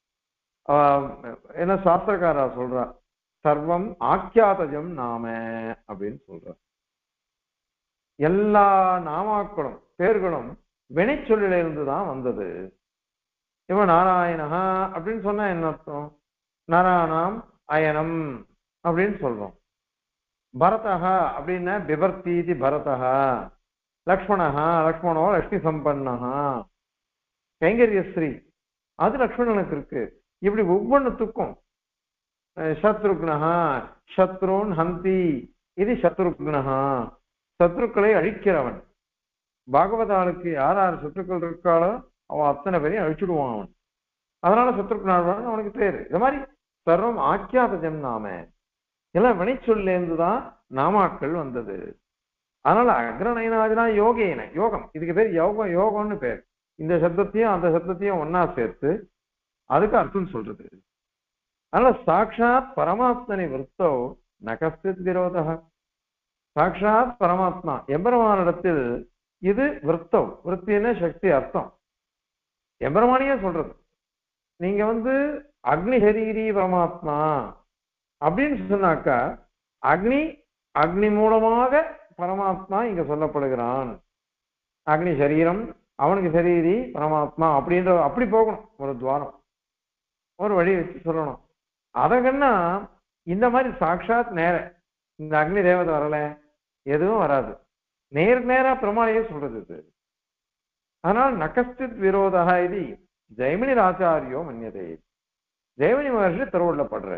என்ன சாஸ்திரக்காரா சொல்றா சர்வம் ஆக்கியாதஜம் நாம அப்படின்னு சொல்ற எல்லா நாமாக்களும் பேர்களும் வினைச்சொல்லில இருந்து தான் வந்தது இவன் நாராயணஹா அப்படின்னு சொன்னா என்ன அர்த்தம் நாராயணம் அயனம் அப்படின்னு சொல்றோம் பரதஹா அப்படின்னா பிபர்த்தீதி பரதஹா லக்ஷ்மணஹா லக்ஷ்மணோ லக்ஷ்மி சம்பன்னஹா கைங்கரியஸ்ரீ அது லக்ஷ்மணனுக்கு இருக்கு இப்படி ஒவ்வொன்றுத்துக்கும் அஹ் சத்ருக்னஹா சத்ருன் ஹந்தி இது சத்ருக்னஹா சத்ருக்களை அழிக்கிறவன் பாகவதாளுக்கு யார் யார் சத்ருக்கள் இருக்காளோ அவன் அத்தனை பேரையும் அழிச்சுடுவான் அவன் அதனால சத்ருக்னாழ்வான் அவனுக்கு பேரு இது மாதிரி சர்வம் ஆக்கியாதஜம் நாம எல்லாம் வினைச்சொல்லேருந்து தான் நாமாக்கள் வந்தது அதனால அக்ரநயனாதினா யோகேன யோகம் இதுக்கு பேர் யோகம் யோகம்னு பேர் இந்த சப்தத்தையும் அந்த சப்தத்தையும் ஒன்னா சேர்த்து அதுக்கு அர்த்தம் சொல்றது அதனால சாட்சாத் பரமாத்மனை விருத்தோ நகஸ்தித் விரோதா சாட்சாத் பரமாத்மா எம்பெருமானிடத்தில் இது விருத்தம் விருத்தின்னு சக்தி அர்த்தம் எம்பெருமானியே சொல்றது நீங்க வந்து அக்னி ஹரீரி பரமாத்மா அப்படின்னு சொன்னாக்கா அக்னி அக்னி மூலமாக பரமாத்மா இங்க சொல்லப்படுகிறான் அக்னி சரீரம் அவனுக்கு சரீரி பரமாத்மா அப்படின்ற அப்படி போகணும் ஒரு துவாரம் ஒரு வழி வச்சு சொல்லணும் அதற்கன்னா இந்த மாதிரி சாட்சாத் நேர இந்த அக்னி தேவதை வரல எதுவும் வராது நேர் நேரா பிரமாணையே சொல்றது இது அதனால் நகஸ்தித் விரோதா இது ஜெயமினி ஆச்சாரியோ மன்னியதே ஜெயமினி மகர்ஷி திருவள்ளப்படுற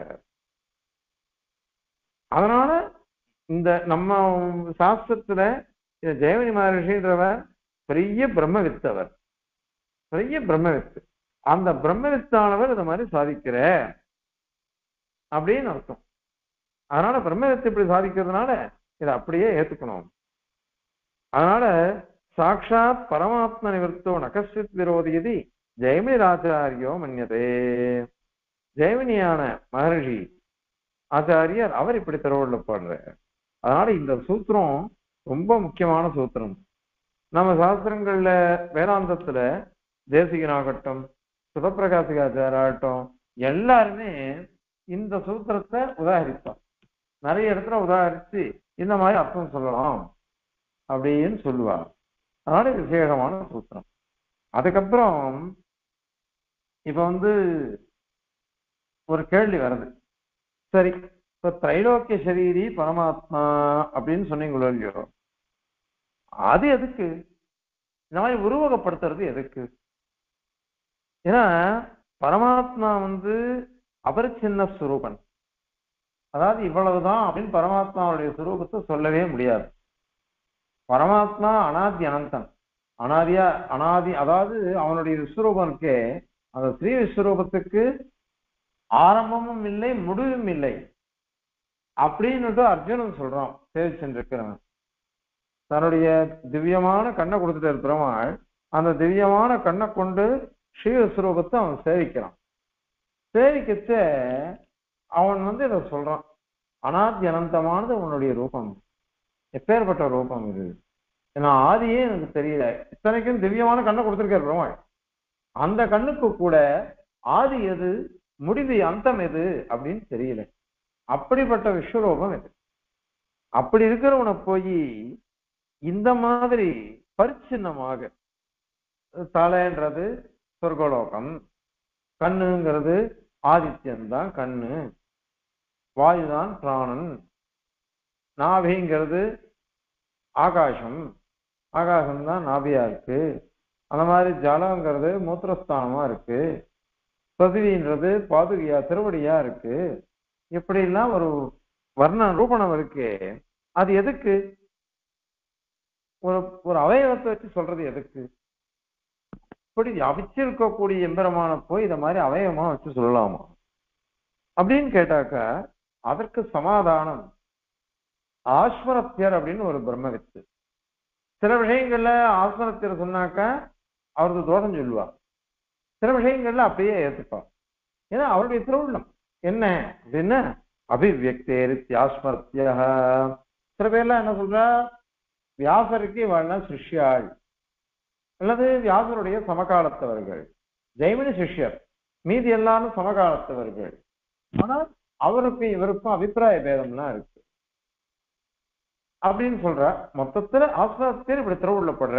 அதனால இந்த நம்ம சாஸ்திரத்துல இந்த ஜெயமினி மகர்ஷின்றவர் பெரிய பிரம்மவித்தவர் பெரிய பிரம்மவித்து அந்த பிரம்மவித்தானவர் இந்த மாதிரி சாதிக்கிற அப்படின்னு அர்த்தம் அதனால பிரம்மவித்து இப்படி சாதிக்கிறதுனால இதை அப்படியே ஏத்துக்கணும் அதனால சாட்சாத் பரமாத்ம நிவர்த்தோ நகஸ்வித் விரோதியதி ஜெயமினி ஆச்சாரியோ மன்னியதே ஜெயமினியான மகர்ஷி ஆச்சாரியர் அவர் இப்படி திருவள்ளப்படுறார் அதனால இந்த சூத்திரம் ரொம்ப முக்கியமான சூத்திரம் நம்ம சாஸ்திரங்கள்ல வேதாந்தத்துல தேசிகனாகட்டும் சுதப்பிரகாசிகாச்சாராகட்டும் எல்லாருமே இந்த சூத்திரத்தை உதாகரிப்பார் நிறைய இடத்துல உதாகரிச்சு இந்த மாதிரி அர்த்தம் சொல்லலாம் அப்படின்னு சொல்லுவார் அதனால இது விசேஷமான சூத்திரம் அதுக்கப்புறம் இப்ப வந்து ஒரு கேள்வி வருது சரி இப்ப திரைலோக்கிய சரீரி பரமாத்மா அப்படின்னு சொன்னீங்களோ இல்லையோ அது எதுக்கு இந்த மாதிரி உருவகப்படுத்துறது எதுக்கு ஏன்னா பரமாத்மா வந்து அபரிச்சின்ன சுரூபன் அதாவது இவ்வளவுதான் அப்படின்னு பரமாத்மாவுடைய சுரூபத்தை சொல்லவே முடியாது பரமாத்மா அனாதி அனந்தன் அனாதியா அனாதி அதாவது அவனுடைய விஸ்வரூபனுக்கு அந்த ஸ்ரீ விஸ்வரூபத்துக்கு ஆரம்பமும் இல்லை முடிவும் இல்லை அப்படின்னுட்டு அர்ஜுனன் சொல்றான் சேவிச்சென்றிருக்கிறவன் தன்னுடைய திவ்யமான கண்ணை கொடுத்துட்டு பெருமாள் அந்த திவ்யமான கண்ணை கொண்டு ஸ்ரீ விஸ்வரூபத்தை அவன் சேவிக்கிறான் சேவிக்கச்ச அவன் வந்து இதை சொல்றான் அனாதி அனந்தமானது உன்னுடைய ரூபம் எப்பேற்பட்ட ரூபம் இது ஏன்னா ஆதியே எனக்கு தெரியல இத்தனைக்கும் திவ்யமான கண்ணை கொடுத்திருக்காரு பெருமாள் அந்த கண்ணுக்கு கூட ஆதி எது முடிவு அந்தம் எது அப்படின்னு தெரியல அப்படிப்பட்ட விஸ்வரூபம் இது அப்படி இருக்கிறவனை போய் இந்த மாதிரி பரிச்சின்னமாக தலைன்றது சொர்க்கலோகம் கண்ணுங்கிறது ஆதித்யன் தான் கண்ணு வாயுதான் பிராணன் நாபிங்கிறது ஆகாசம் ஆகாசம் தான் நாபியா இருக்கு அந்த மாதிரி ஜலங்கிறது மூத்திரஸ்தானமா இருக்கு பிரதிவின்றது பாதுகையா திருவடியா இருக்கு இப்படிலாம் ஒரு வர்ண ரூபணம் இருக்கு அது எதுக்கு ஒரு ஒரு அவயவத்தை வச்சு சொல்றது எதுக்கு இப்படி அவிச்சிருக்கக்கூடிய எம்பெருமான போய் இத மாதிரி அவயவமா வச்சு சொல்லலாமா அப்படின்னு கேட்டாக்கா அதற்கு சமாதானம் ஆஸ்வரத்தியர் அப்படின்னு ஒரு பிரம்மவித்து சில விஷயங்கள்ல ஆஸ்வரத்தியர் சொன்னாக்கா அவரது தோஷம் சொல்லுவா சில விஷயங்கள்ல அப்படியே ஏத்துப்பார் ஏன்னா அவருடைய திருவுள்ளம் என்ன அப்படின்னா அபிவியக்தேரித்யாஸ்மர்த்திய சில பேர்லாம் என்ன சொல்றா வியாசருக்கு இவள்லாம் சிஷ்யாள் அல்லது வியாசருடைய சமகாலத்தவர்கள் ஜெய்மினி சிஷ்யர் மீதி எல்லாரும் சமகாலத்தவர்கள் ஆனால் அவருக்கும் இவருக்கும் அபிப்பிராய பேதம்லாம் இருக்கு அப்படின்னு சொல்ற மொத்தத்துல ஆசிரியர் இப்படி திருவுள்ளப்படுற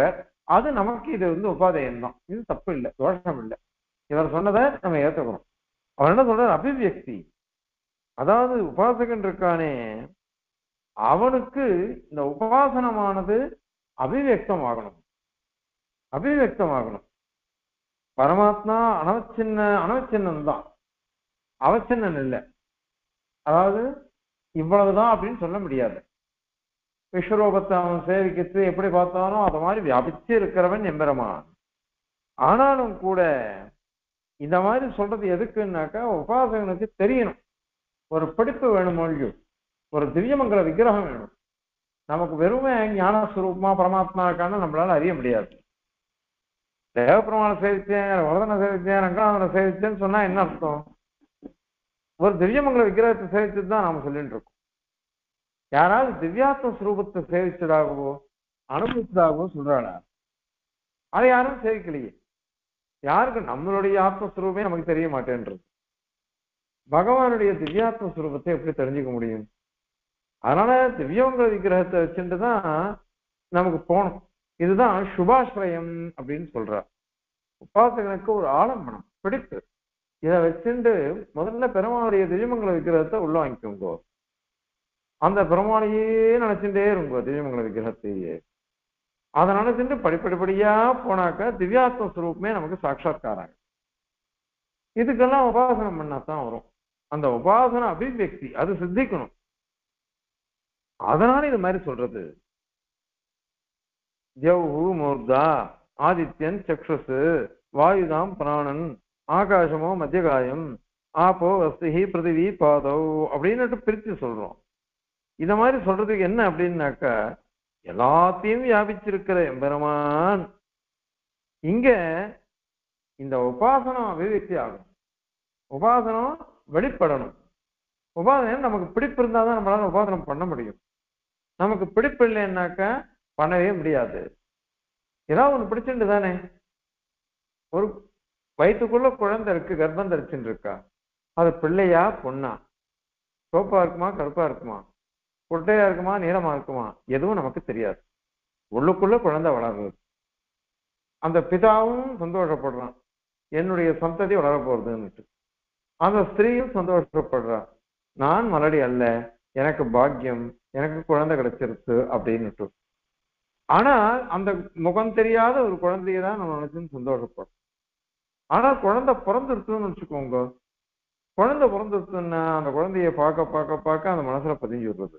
அது நமக்கு இது வந்து உபாதேயம் தான் இது தப்பு இல்லை தோஷம் இல்லை இவர் சொன்னதை நம்ம ஏத்துக்கிறோம் அவர் என்ன சொல்றாரு அபிவியக்தி அதாவது உபாசகன் இருக்கானே அவனுக்கு இந்த உபாசனமானது அபிவியக்தமாகணும் அபிவியக்தமாகணும் பரமாத்மா அனவச்சின்ன அனவச்சின்னம் தான் அவச்சின்னன் இல்லை அதாவது இவ்வளவுதான் அப்படின்னு சொல்ல முடியாது விஸ்வரூபத்தை அவன் சேவிக்கிறது எப்படி பார்த்தானோ அது மாதிரி வியாபிச்சு இருக்கிறவன் எம்பெருமான் ஆனாலும் கூட இந்த மாதிரி சொல்றது எதுக்குன்னாக்கா உபாசகனுக்கு தெரியணும் ஒரு படிப்பு வேணும் மொழியும் ஒரு திவ்யமங்கல விக்கிரகம் வேணும் நமக்கு வெறுமே ஞானஸ்வரூபமா பரமாத்மா இருக்கான்னு நம்மளால அறிய முடியாது தேவபெருமான சேவிச்சேன் வரதனை சேவிச்சேன் ரங்கநாதனை சேவிச்சேன்னு சொன்னா என்ன அர்த்தம் ஒரு திவ்யமங்கல விக்கிரகத்தை சேவிச்சது தான் நாம சொல்லிட்டு இருக்கோம் யாராவது திவ்யாத்ம ஸ்வரூபத்தை சேவிச்சதாகவோ அனுபவிச்சதாகவோ சொல்றாளா அதை யாரும் சேவிக்கலையே யாருக்கு நம்மளுடைய ஆத்மஸ்வரூபமே நமக்கு தெரிய மாட்டேன்றது பகவானுடைய திவ்யாத்ம ஸ்வரூபத்தை எப்படி தெரிஞ்சுக்க முடியும் அதனால திவ்யமங்கல விக்கிரகத்தை வச்சுட்டு தான் நமக்கு போகணும் இதுதான் சுபாஸ்ரயம் அப்படின்னு சொல்றார் உபாசகனுக்கு ஒரு ஆலம்பனம் பிடிப்பு இதை வச்சுட்டு முதல்ல பெருமாளுடைய திவ்யமங்கல விக்கிரகத்தை உள்ள வாங்கிக்கோங்கோ அந்த பெருமாளையே நினைச்சுட்டே இருங்கோ திவ்யமங்கல விக்கிரகத்தையே அதை நினைச்சுட்டு படிப்படிப்படியா போனாக்கா திவ்யாத்ம ஸ்வரூபமே நமக்கு சாட்சாத்காராங்க இதுக்கெல்லாம் உபாசனம் பண்ணாதான் வரும் அந்த உபாசன அபிவியக்தி அது சித்திக்கணும் அதனால இது மாதிரி சொல்றது ஜவ்ஹு மூர்தா ஆதித்யன் சக்ஷுசு வாயுதாம் பிராணன் ஆகாசமோ மத்தியகாயம் ஆப்போ வஸ்திஹி பிருத்திவி பாதோ அப்படின்னுட்டு பிரித்து சொல்றோம் இத மாதிரி சொல்றதுக்கு என்ன அப்படின்னாக்கா எல்லாத்தையும் வியாபிச்சிருக்கிற எம்பெருமான் இங்க இந்த உபாசனம் அபிவிருத்தி ஆகும் உபாசனம் வெளிப்படணும் உபாசனம் நமக்கு பிடிப்பு இருந்தாதான் நம்மளால உபாசனம் பண்ண முடியும் நமக்கு பிடிப்பு இல்லைன்னாக்கா பண்ணவே முடியாது ஏதாவது ஒண்ணு பிடிச்சிட்டு தானே ஒரு வயிற்றுக்குள்ள குழந்தை இருக்கு கர்ப்பம் தரிச்சுட்டு இருக்கா அது பிள்ளையா பொண்ணா சோப்பா இருக்குமா கருப்பா இருக்குமா குட்டையா இருக்குமா நீளமா இருக்குமா எதுவும் நமக்கு தெரியாது உள்ளுக்குள்ள குழந்தை வளருது அந்த பிதாவும் சந்தோஷப்படுறான் என்னுடைய சந்ததி வளர போறதுன்னுட்டு அந்த ஸ்திரீயும் சந்தோஷப்படுறா நான் மலடி அல்ல எனக்கு பாக்கியம் எனக்கு குழந்தை கிடைச்சிருச்சு அப்படின்னுட்டு ஆனா அந்த முகம் தெரியாத ஒரு குழந்தைய தான் நம்ம நினைச்சுன்னு சந்தோஷப்படும் ஆனா குழந்தை பிறந்துருச்சுன்னு வச்சுக்கோங்க குழந்தை பிறந்துருச்சுன்னா அந்த குழந்தைய பார்க்க பார்க்க பார்க்க அந்த மனசுல பதிஞ்சு விடுறது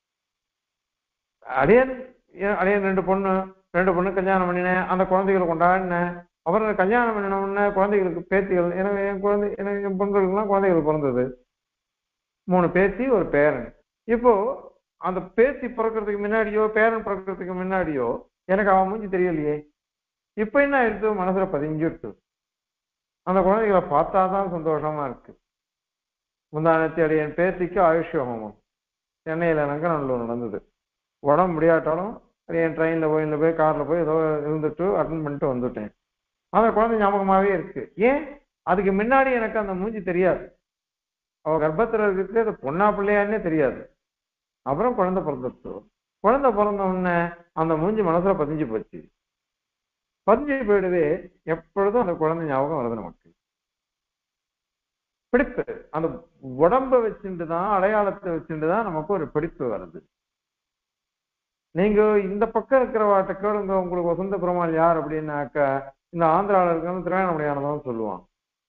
அடையன் அடையன் ரெண்டு பொண்ணு ரெண்டு பொண்ணு கல்யாணம் பண்ணினேன் அந்த குழந்தைகளை கொண்டாடினேன் அப்புறம் கல்யாணம் பண்ணின உடனே குழந்தைகளுக்கு பேத்திகள் எனக்கு என் குழந்தை எனக்கு என் பொண்களுக்குலாம் குழந்தைகள் பிறந்தது மூணு பேத்தி ஒரு பேரன் இப்போ அந்த பேத்தி பிறக்கிறதுக்கு முன்னாடியோ பேரன் பிறக்கிறதுக்கு முன்னாடியோ எனக்கு அவன் மூஞ்சி தெரியலையே இப்ப என்ன ஆயிடுச்சு மனசுல பதிஞ்சிருச்சு அந்த குழந்தைகளை பார்த்தாதான் சந்தோஷமா இருக்கு முந்தானத்தி அடியன் பேத்திக்கு ஆயுஷ் ஹோமம் சென்னையில நங்கநல்லூர் நடந்தது உடம்பு முடியாட்டாலும் என் ட்ரெயின்ல போய் இல்லை போய் கார்ல போய் ஏதோ இருந்துட்டு அட்டன் பண்ணிட்டு வந்துட்டேன் அந்த குழந்தை ஞாபகமாவே இருக்கு ஏன் அதுக்கு முன்னாடி எனக்கு அந்த மூஞ்சி தெரியாது அவ கர்ப்பத்துல இருக்கிறது அது பொண்ணா பிள்ளையான்னே தெரியாது அப்புறம் குழந்தை பிறந்துச்சு குழந்தை பிறந்த உடனே அந்த மூஞ்சி மனசுல பதிஞ்சு போச்சு பதிஞ்சு போயிடுது எப்பொழுதும் அந்த குழந்தை ஞாபகம் வருது நமக்கு பிடிப்பு அந்த உடம்ப வச்சுட்டு தான் அடையாளத்தை வச்சுட்டு தான் நமக்கு ஒரு பிடிப்பு வருது நீங்க இந்த பக்கம் இருக்கிறவாட்ட கேளுங்க உங்களுக்கு வசந்த பெருமாள் யார் அப்படின்னாக்கா இந்த ஆந்திராவில் இருக்கிறவங்க திருவேணமலையானதான் சொல்லுவான்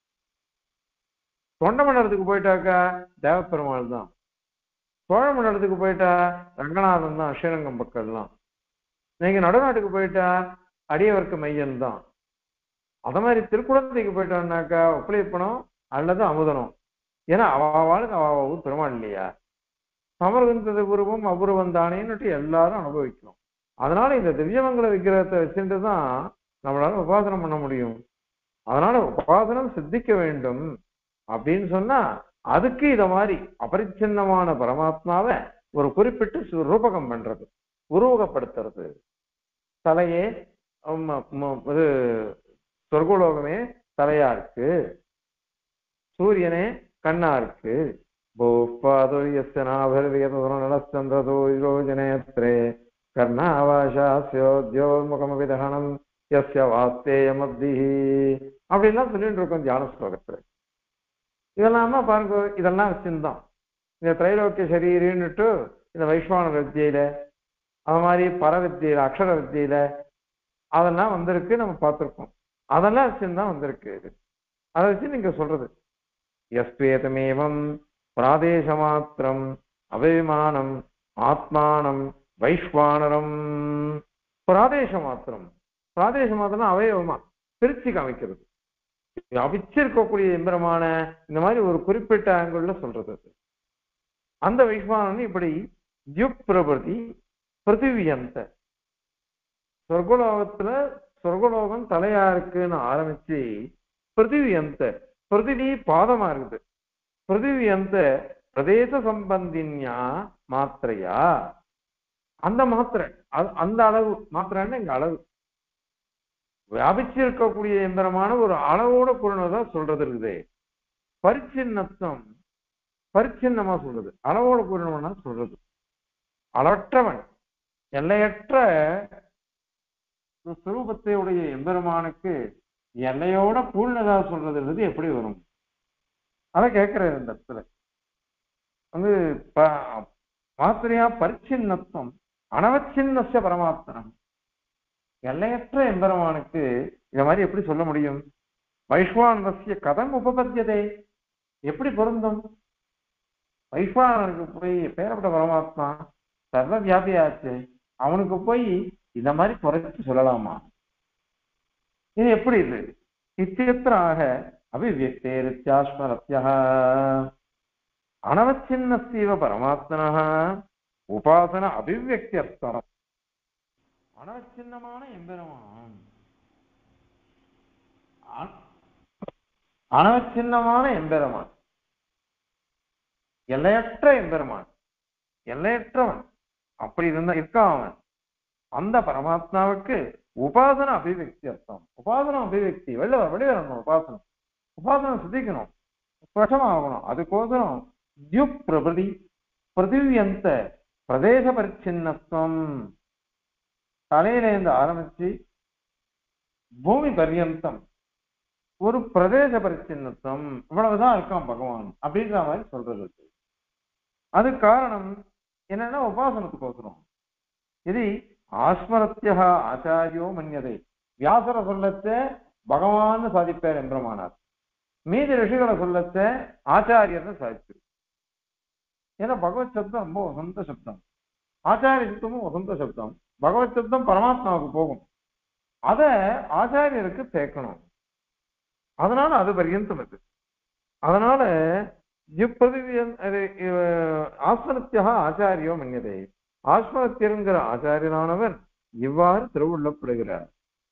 தொண்டை மண்டலத்துக்கு போயிட்டாக்கா தேவப்பெருமாள் தான் சோழ மண்டலத்துக்கு போயிட்டா ரங்கநாதன் தான் ஸ்ரீரங்கம் பக்கம்லாம் நீங்க நடுநாட்டுக்கு போயிட்டா அடியவர்க்கு மையன் தான் அத மாதிரி திருக்குழந்தைக்கு போயிட்டோம்னாக்கா ஒப்பளிப்பணம் அல்லது அமுதனம் ஏன்னா அவாளுக்கு அவ ஊர் பெருமாள் இல்லையா சமர்கந்தது உருவம் அபூர்வம் தானேன்னுட்டு எல்லாரும் அனுபவிக்கணும் அதனால இந்த திவ்யமங்கல விக்கிரகத்தை வச்சுட்டு தான் நம்மளால உபாசனம் பண்ண முடியும் அதனால உபாசனம் சித்திக்க வேண்டும் அப்படின்னு சொன்னா அதுக்கு இத மாதிரி அபரிச்சின்னமான பரமாத்மாவை ஒரு குறிப்பிட்டு சு- ரூபகம் பண்றது உருவகப்படுத்துறது தலையே ஆமா, ம- இது சொர்க்கலோகமே தலையா இருக்கு சூரியனே கண்ணா இருக்கு भूपादो यस्य नाभिर्वेदो नलश्चन्द्रतो योजनेत्रे கர்ணாவாசாஸ்யோத்யோன்முகமபி தகனம் எஸ்ய வாஸ்தேயமப்தி அப்படின்லாம் சொல்லிட்டு இருக்கோம் தியான ஸ்லோகத்துல இதெல்லாம் தான் பாருங்க இதெல்லாம் வச்சிருந்தோம் இந்த திரைலோக்கிய சரீரின்னுட்டு இந்த வைஷ்ணவ வித்தியில அது மாதிரி பர வித்தியில அக்ஷர வித்தியில அதெல்லாம் வந்திருக்கு நம்ம பார்த்திருக்கோம் அதெல்லாம் வச்சுதான் வந்திருக்கு இது அதை வச்சு நீங்க சொல்றது எஸ்வேதமேவம் பிராதேச மாத்திரம் அபிமானம் ஆத்மானம் வைஸ்வானரம் பிராதேச மாத்திரம் பிராதேச மாத்திரம் அவயவமா பிரிச்சு காமிக்கிறது அவிச்சிருக்கக்கூடிய எம்பரமான இந்த மாதிரி ஒரு குறிப்பிட்ட ஆங்கிள் சொல்றது அது அந்த வைஸ்வானன் இப்படி யுக் பிரபதி பிருத்திவியந்த சொர்க்கலோகத்துல சொர்க்கலோகம் தலையா இருக்குன்னு ஆரம்பிச்சு பிருத்திவியந்த பிருத்திவி பாதமா இருக்குது பிருத்திவியந்த பிரதேச சம்பந்தின்யா மாத்திரையா அந்த மாத்திரை அது- அந்த அளவு மாத்திரைன்னா இங்க அளவு வியாபிச்சிருக்கக்கூடிய எந்திரமான ஒரு அளவோட கூடதான் சொல்றது இருக்குது பரிச்சின்னத்தம் பரிச்சின்னமா சொல்றது அளவோட கூடவனா சொல்றது அளவற்றவன் எல்லையற்ற சுரூபத்தை உடைய எம்பெருமானுக்கு எல்லையோட பூர்ணதா சொல்றதுன்றது எப்படி வரும் அதை கேட்கிறேன் இந்த இடத்துல வந்து ப- மாத்திரையா பரிச்சின்னத்துவம் அனவச்சின்னஸ்ய பரமாத்மனம் எல்லையற்ற எம்பெருமானுக்கு இந்த மாதிரி எப்படி சொல்ல முடியும் வைஸ்வானரஸ்ய கதம் உபபத்தியதே எப்படி பொருந்தும் வைஸ்வானனுக்கு போய் பேரப்பட்ட பரமாத்மா சர்வ வியாபியாச்சு அவனுக்கு போய் இந்த மாதிரி குறைச்சு சொல்லலாமா இது எப்படி இது இத்தியத்திராக அபிவியக்தேரித்யாஸ்மரத்யா அனவச்சின்னஸ்தீவ பரமாத்மனः உபாசன அபிவியக்தியர்த்தம் அனவச்சின்னமான எம்பெருமான் அ- அனவச்சின்னமான எம்பெருமான் எல்லையற்ற எம்பெருமான் எல்லையற்றவன் அப்படி இருந்தா இருக்கான் அவன் அந்த பரமாத்மாவுக்கு உபாசன அபிவியக்தி அர்த்தம் உபாசன அபிவியக்தி வெளில வெளிவரணும் உபாசனம் உபாசனம் சித்திக்கணும் ஸ்பஷ்டமாகணும் அதுக்கோசரம் தியுப் பிரபதி பிரதிவியந்த பிரதேச பரிச்சின்னத்துவம் தலையிலேருந்து ஆரம்பிச்சு பூமி பர்யந்தம் ஒரு பிரதேச பரிச்சின்னத்துவம் இவ்வளவுதான் இருக்கான் பகவான் அப்படின்ற மாதிரி சொல்றது இருக்கு. அது காரணம் என்னன்னா உபாசனத்துக்கோசரம் இது ஆஸ்மரத்தியா ஆச்சாரியோ மன்யதை வியாசர சொல்லச்ச பகவான் சாதிப்பார் என்றமானார் மீதி ரிஷிகளை சொல்லச்ச ஆச்சாரியர்னு சாதிச்சு ஏன்னா பகவத் சப்தம் ரொம்ப வசந்த சப்தம் ஆச்சாரிய சப்தமும் வசந்த சப்தம் பகவத் சப்தம் பரமாத்மாவுக்கு போகும் அத ஆச்சாரியருக்கு சேர்க்கணும் அதனால அது பரியந்தம் இது அதனால இப்பிரதிவியன் ஆஸ்மரத்தியா ஆச்சாரியோ மன்யதை ஆஸ்மரத்தியருங்கிற ஆச்சாரியனானவர் இவ்வாறு திருவுள்ளப்படுகிறார்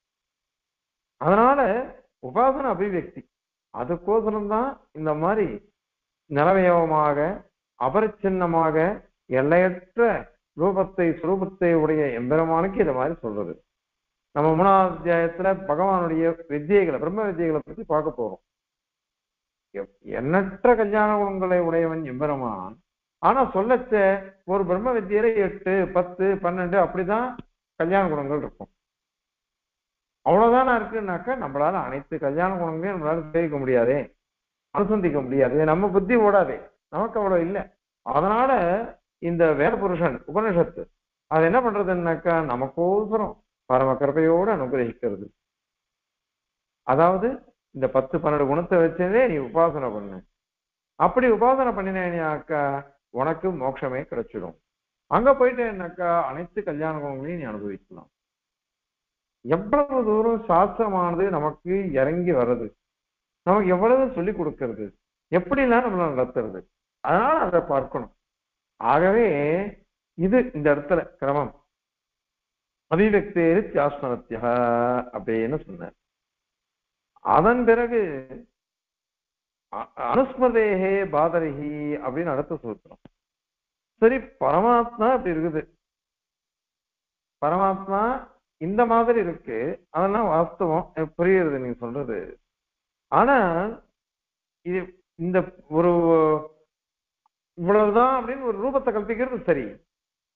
அதனால உபாசன அபிவியக்தி அதுக்கோசரம் தான் இந்த மாதிரி நிலவயவமாக அபரிச்சின்னமாக எல்லையற்ற ரூபத்தை சுரூபத்தை உடைய எம்பெருமானுக்கு இதை மாதிரி சொல்றது நம்ம மூணாவது அத்தியாயத்துல பகவானுடைய வித்தியைகளை பிரம்ம வித்தியைகளை பத்தி பார்க்க போறோம் எப்- எண்ணற்ற கல்யாண குணங்களை உடையவன் எம்பெருமான் ஆனா சொல்லச்ச ஒரு பிரம்ம வித்தியில எட்டு பத்து பன்னெண்டு அப்படிதான் கல்யாண குணங்கள் இருக்கும் அவ்வளவுதானா இருக்குன்னாக்கா நம்மளால அனைத்து கல்யாண குணங்களையும் நம்மளால சேவிக்க முடியாதே அனுசந்திக்க முடியாது நம்ம புத்தி ஓடாதே நமக்கு அவ்வளவு இல்லை அதனால இந்த வேத புருஷன் உபனிஷத்து அது என்ன பண்றதுன்னாக்கா நமக்கோசரம் பரம கிருபையோடு அனுகிரகிக்கிறது அதாவது இந்த பத்து பன்னெண்டு குணத்தை வச்சதே நீ உபாசனை பண்ணு அப்படி உபாசனை பண்ணினேனாக்கா உனக்கு மோட்சமே கிடைச்சிடும் அங்க போயிட்டேன்னாக்கா அனைத்து கல்யாண குணங்களையும் நீ அனுபவிக்கலாம் எவ்வளவு தூரம் சாஸ்திரமானது நமக்கு இறங்கி வர்றது நமக்கு எவ்வளவு சொல்லி கொடுக்கிறது எப்படிலாம் நம்மள நடத்துறது அதனால அதை பார்க்கணும் ஆகவே இது இந்த இடத்துல கிரமம் அபிவக்தேரி தியாஸ்மரத்தியா அப்படின்னு சொன்னார் அதன் பிறகு அ- அனுஸ்மதேகே பாதரிஹி அப்படின்னு அடுத்த சூத்திரம் சரி பரமாத்மா இப்படி இருக்குது பரமாத்மா இந்த மாதிரி இருக்கு அதெல்லாம் வாஸ்தவம் எனக்கு புரியுறது நீங்க சொல்றது ஆனா இது இந்த ஒரு இவ்வளவுதான் அப்படின்னு ஒரு ரூபத்தை கல்பிக்கிறது சரி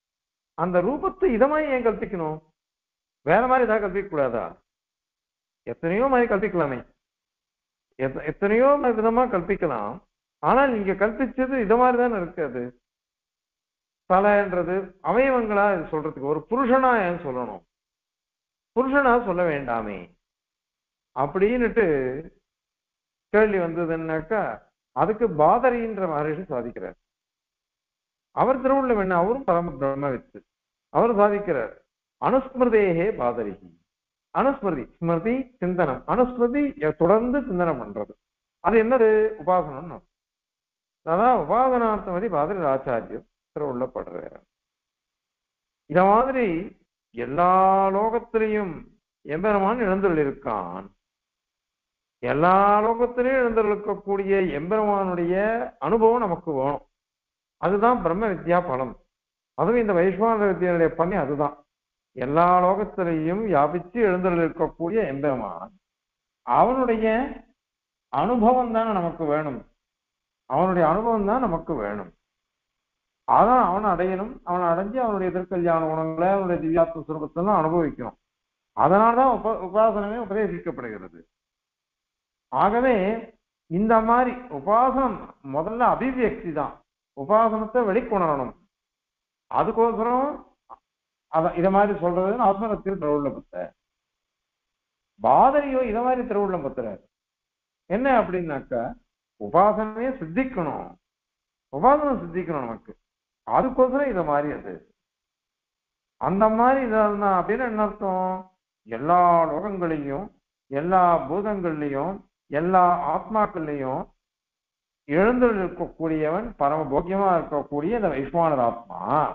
அந்த ரூபத்தை இத மாதிரி ஏன் கல்பிக்கணும் வேற மாதிரி ஏதாவது கல்பிக்க கூடாதா எத்தனையோ மாதிரி கல்பிக்கலாமே எத்த- எத்தனையோ விதமா கல்பிக்கலாம் ஆனால் நீங்க கல்பிச்சது இத மாதிரி தானே இருக்கு அது தலைன்றது அவயவங்களா இது சொல்றதுக்கு ஒரு புருஷனா ஏன் சொல்லணும் புருஷனா சொல்ல வேண்டாமே அப்படின்னுட்டு கேள்வி வந்ததுன்னாக்கா அதுக்கு பாதரின்ற மகரிஷி சாதிக்கிறார் அவர் திருவுள்ளம் என்ன அவரும் பரம பிரம்மவித்து அவர் சாதிக்கிறார் அனுஸ்மிருதேகே பாதரிகி அனுஸ்மிருதி ஸ்மிருதி சிந்தனம் அனுஸ்மிருதி எ- தொடர்ந்து சிந்தனம் பண்றது அது என்னது உபாசனம்னு அர்த்தம். அதான் உபாசனார்த்தமதி பாதரி ஆச்சாரியம் திருவுள்ளப்படுறார் இத மாதிரி எல்லா லோகத்திலையும் எம்பெருமான் எழுந்துள்ளிருக்கான் எல்லா லோகத்திலையும் எழுந்திருக்கக்கூடிய எம்பெருமானுடைய அனுபவம் நமக்கு வேணும் அதுதான் பிரம்ம வித்யா பலம் அதுவும் இந்த வைஸ்வான வித்யாவுடைய பண்ணி அதுதான் எல்லா லோகத்திலையும் வியாபிச்சு எழுந்திருக்கக்கூடிய எம்பெருமான் அவனுடைய அனுபவம் தானே நமக்கு வேணும் அவனுடைய அனுபவம் தான் நமக்கு வேணும் அதான் அவனை அடையணும் அவனை அடைஞ்சு அவனுடைய எதிர்கல்யாண குணங்களை அவனுடைய திவ்யாத்ம சுரூபத்தை அனுபவிக்கணும் அதனால்தான் உப உபாசனமே உபதேசிக்கப்படுகிறது ஆகவே இந்த மாதிரி உபாசனம் முதல்ல அபிவியக்தி தான் உபாசனத்தை வெளிக்கொணரணும் அதுக்கோசரம் அத இத மாதிரி சொல்றது ஆத்மகத்தில் திருவுள்ளம் பத்த பாதரியோ இத மாதிரி திருவுள்ளம் பத்துறாரு என்ன அப்படின்னாக்கா உபாசனமே சித்திக்கணும் உபாசனம் சித்திக்கணும் நமக்கு அதுக்கோசரம் இத மாதிரி அது அந்த மாதிரி இதான் அப்படின்னு என்ன அர்த்தம் எல்லா லோகங்களையும் எல்லா பூதங்கள்லையும் எல்லா ஆத்மாக்கள்லையும் எழுந்து இருக்கக்கூடியவன் பரம போக்கியமா இருக்கக்கூடிய இந்த வைஸ்வானர் ஆத்மா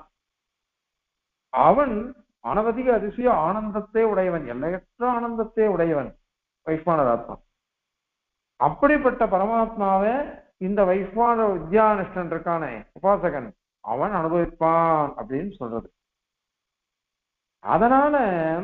அவன் அனவதிக அதிசய ஆனந்தத்தை உடையவன் எல்லையற்ற ஆனந்தத்தை உடையவன் வைஸ்வானர் ஆத்மா அப்படிப்பட்ட பரமாத்மாவை இந்த வைஸ்வான வித்யானிஷ்டன் இருக்கானே உபாசகன் அவன் அனுபவிப்பான் அப்படின்னு சொல்றது அதனால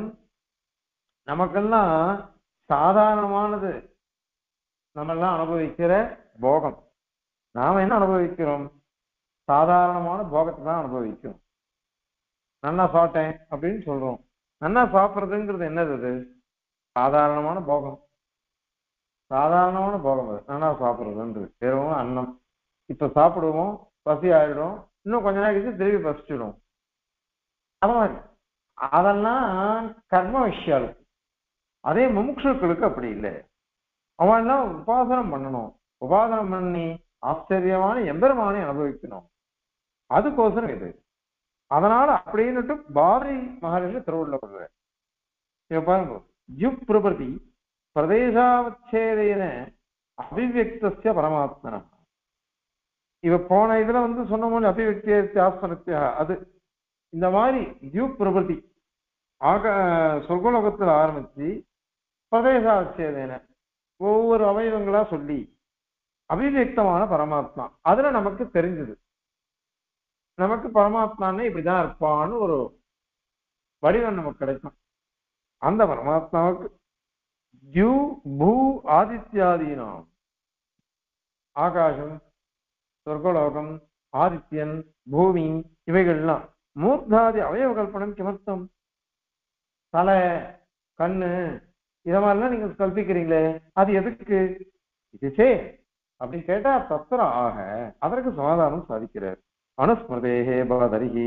நமக்கெல்லாம் சாதாரணமானது நம்ம எல்லாம் அனுபவிக்கிற போகம் நாம என்ன அனுபவிக்கிறோம் சாதாரணமான போகத்தை தான் அனுபவிக்கிறோம் நல்லா சாப்பிட்டேன் அப்படின்னு சொல்றோம் நல்லா சாப்பிட்றதுங்கிறது என்னது அது சாதாரணமான போகம் சாதாரணமான போகம் அது நல்லா சாப்பிட்றதுன்றது வெறும் அன்னம் இப்ப சாப்பிடுவோம் பசி ஆயிடும் இன்னும் கொஞ்ச நாள் கழிச்சு திரும்பி பசிச்சிடும் அது மாதிரி அதெல்லாம் கர்ம விஷயம் அதே முமுட்சுக்களுக்கு அப்படி இல்லை அவன் எல்லாம் உபாசனம் பண்ணணும் உபாசனம் பண்ணி ஆச்சரியமான எம்பெருமானை அனுபவிக்கணும் அதுக்கோசரம் இது அதனால அப்படின்னுட்டு பாரதி மகரிஷி திருவுள்ளப்படுற இப்ப பாருங்க ஜுப் பிரபதி பிரதேசாவச்சேதேன அபிவியக்தஸ்ய பரமாத்மனம் இவ போன இதுல வந்து சொன்ன மாதிரி அபிவியக்தி ஆஸ்மனத்தியா அது இந்த மாதிரி ஜூப் பிரபதி ஆக சொர்க்கலோகத்தில் ஆரம்பிச்சு பிரதேசாவச்சேதேன ஒவ்வொரு அவயவங்களா சொல்லி அபிவியக்தமான பரமாத்மா அதுல நமக்கு தெரிஞ்சது நமக்கு பரமாத்மான்னு இப்படிதான் இருப்பான்னு ஒரு வடிவம் நமக்கு கிடைக்கும் அந்த பரமாத்மாவுக்கு ஜூ பூ ஆதித்யாதீனம் ஆகாசம் சொர்க்கலோகம் ஆதித்யன் பூமி இவைகள்லாம் மூர்த்தாதி அவயவ கல்பனம் கிமர்த்தம் தலை கண்ணு இத மாதிரிலாம் நீங்க கல்பிக்கிறீங்களே அது எதுக்கு இது சே அப்படின்னு கேட்டா தத்திர ஆக அதற்கு சமாதானம் சாதிக்கிறார் அனுஸ்மிருதேகே பவதரிஹி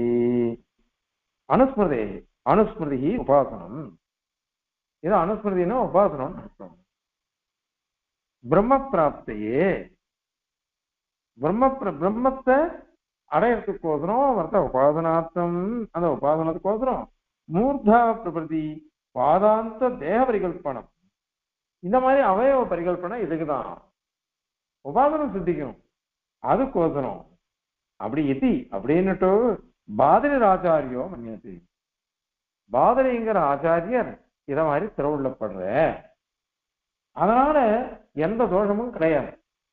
அனுஸ்மிருதே அனுஸ்மிருதி உபாசனம் இது அனுஸ்மிருதினா உபாசனம் அர்த்தம் பிரம்ம பிராப்தியே பிரம்ம பிர- பிரம்மத்தை அடையறதுக்கோசரம் வர்த்த உபாசனார்த்தம் அந்த உபாசனத்துக்கோசரம் மூர்தா பிரபதி பாதாந்த தேக பரிகல்பனம் இந்த மாதிரி அவயவ பரிகல்பனை இதுக்குதான் உபாசனம் சித்திக்கும் அதுக்கோசரம் அப்படி இதி அப்படின்னுட்டு பாதிரி ஆச்சாரியோ மன்னியது பாதிரிங்கிற ஆச்சாரியர் இத மாதிரி திருவுள்ளப்படுற அதனால எந்த தோஷமும் கிடையாது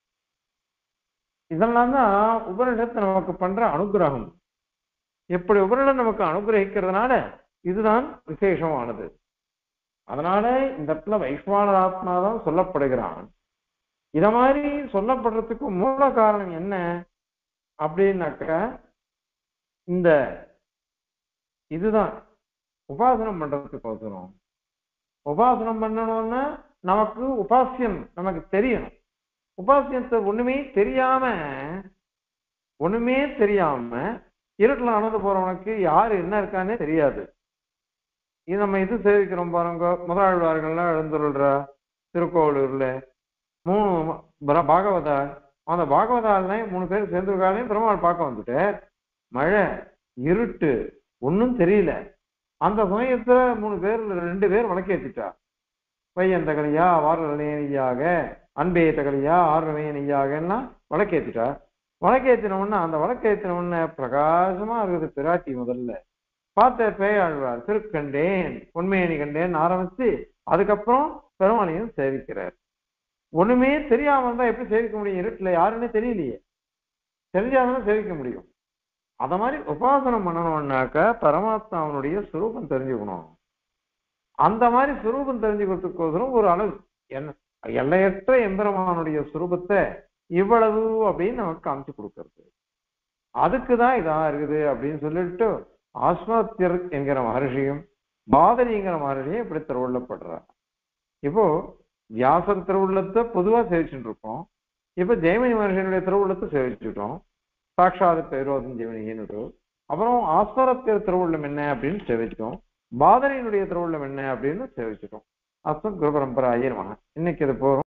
இதெல்லாம் தான் உபனிஷத்து நமக்கு பண்ற அனுகிரகம் எப்படி உபனிடம் நமக்கு அனுகிரகிக்கிறதுனால இதுதான் விசேஷமானது அதனால இந்த இடத்துல வைஸ்வான ஆத்மா தான் சொல்லப்படுகிறான் இத மாதிரி சொல்லப்படுறதுக்கு மூல காரணம் என்ன அப்படின்னாக்க இந்த இதுதான் உபாசனம் பண்றதுக்கோசரம் உபாசனம் பண்ணணும்னா நமக்கு உபாசியம் நமக்கு தெரியணும் உபாசியத்தை ஒண்ணுமே தெரியாம ஒண்ணுமே தெரியாம இருட்டில் நடந்து போறவனுக்கு யாரு என்ன இருக்கானே தெரியாது இது நம்ம இது சேவிக்கிறோம் பாருங்க முதலாழ்வார்கள்லாம் எழுந்துள்ள திருக்கோவிலூர்ல மூணு பர- பாகவதாள் அந்த பாகவதாள்னே மூணு பேர் சேர்ந்துருக்காளையும் பெருமாள் பார்க்க வந்துட்டு மழை இருட்டு ஒன்றும் தெரியல அந்த சமயத்துல மூணு பேர் ரெண்டு பேர் வழக்கேற்றிட்டா பையன் தகலியா வாரலையாக அன்பே தகலியா ஆறுமையனையாகன்னா வழக்கேற்றிட்டா வழக்கேற்றின உடனே அந்த வழக்கேற்றின உடனே பிரகாசமா இருக்குது பிராட்டி முதல்ல பார்த்த பேயாழ்வார் திருக்கண்டேன் உண்மையணி கண்டேன் ஆரம்பிச்சு அதுக்கப்புறம் பெருமாளையும் சேவிக்கிறார் ஒண்ணுமே தெரியாம இருந்தா எப்படி சேவிக்க முடியும் இருட்டுல யாருன்னே தெரியலையே தெரிஞ்சாதான் சேவிக்க முடியும் அத மாதிரி உபாசனம் பண்ணணும்னாக்க பரமாத்மாவனுடைய சுரூபம் தெரிஞ்சுக்கணும் அந்த மாதிரி சுரூபம் தெரிஞ்சுக்கிறதுக்கோசரம் ஒரு அளவு என்ன எல்லையற்ற எம்பெருமானுடைய சுரூபத்தை இவ்வளவு அப்படின்னு நமக்கு காமிச்சு கொடுக்கறது அதுக்குதான் இதா இருக்குது அப்படின்னு சொல்லிட்டு ஆஸ்மாத்தியர் என்கிற மகர்ஷியும் பாதரிங்கிற மகர்ஷியும் இப்படி திருவுள்ளப்படுறார் இப்போ வியாசர் திருவுள்ளத்தை பொதுவா சேவிச்சுட்டு இருக்கோம் இப்ப ஜெயமணி மகர்ஷியினுடைய திருவுள்ளத்தை சேவிச்சுட்டோம் சாட்சாத் பேரோதம் ஜெயமணின்னு அப்புறம் ஆஸ்வரத்தியர் திருவுள்ளம் என்ன அப்படின்னு சேவிச்சிட்டோம் பாதரியினுடைய திருவுள்ளம் என்ன அப்படின்னு சேவிச்சிட்டோம் அஸ்மத் குரு பரம்பராயே நமக இன்னைக்கு இது போறோம்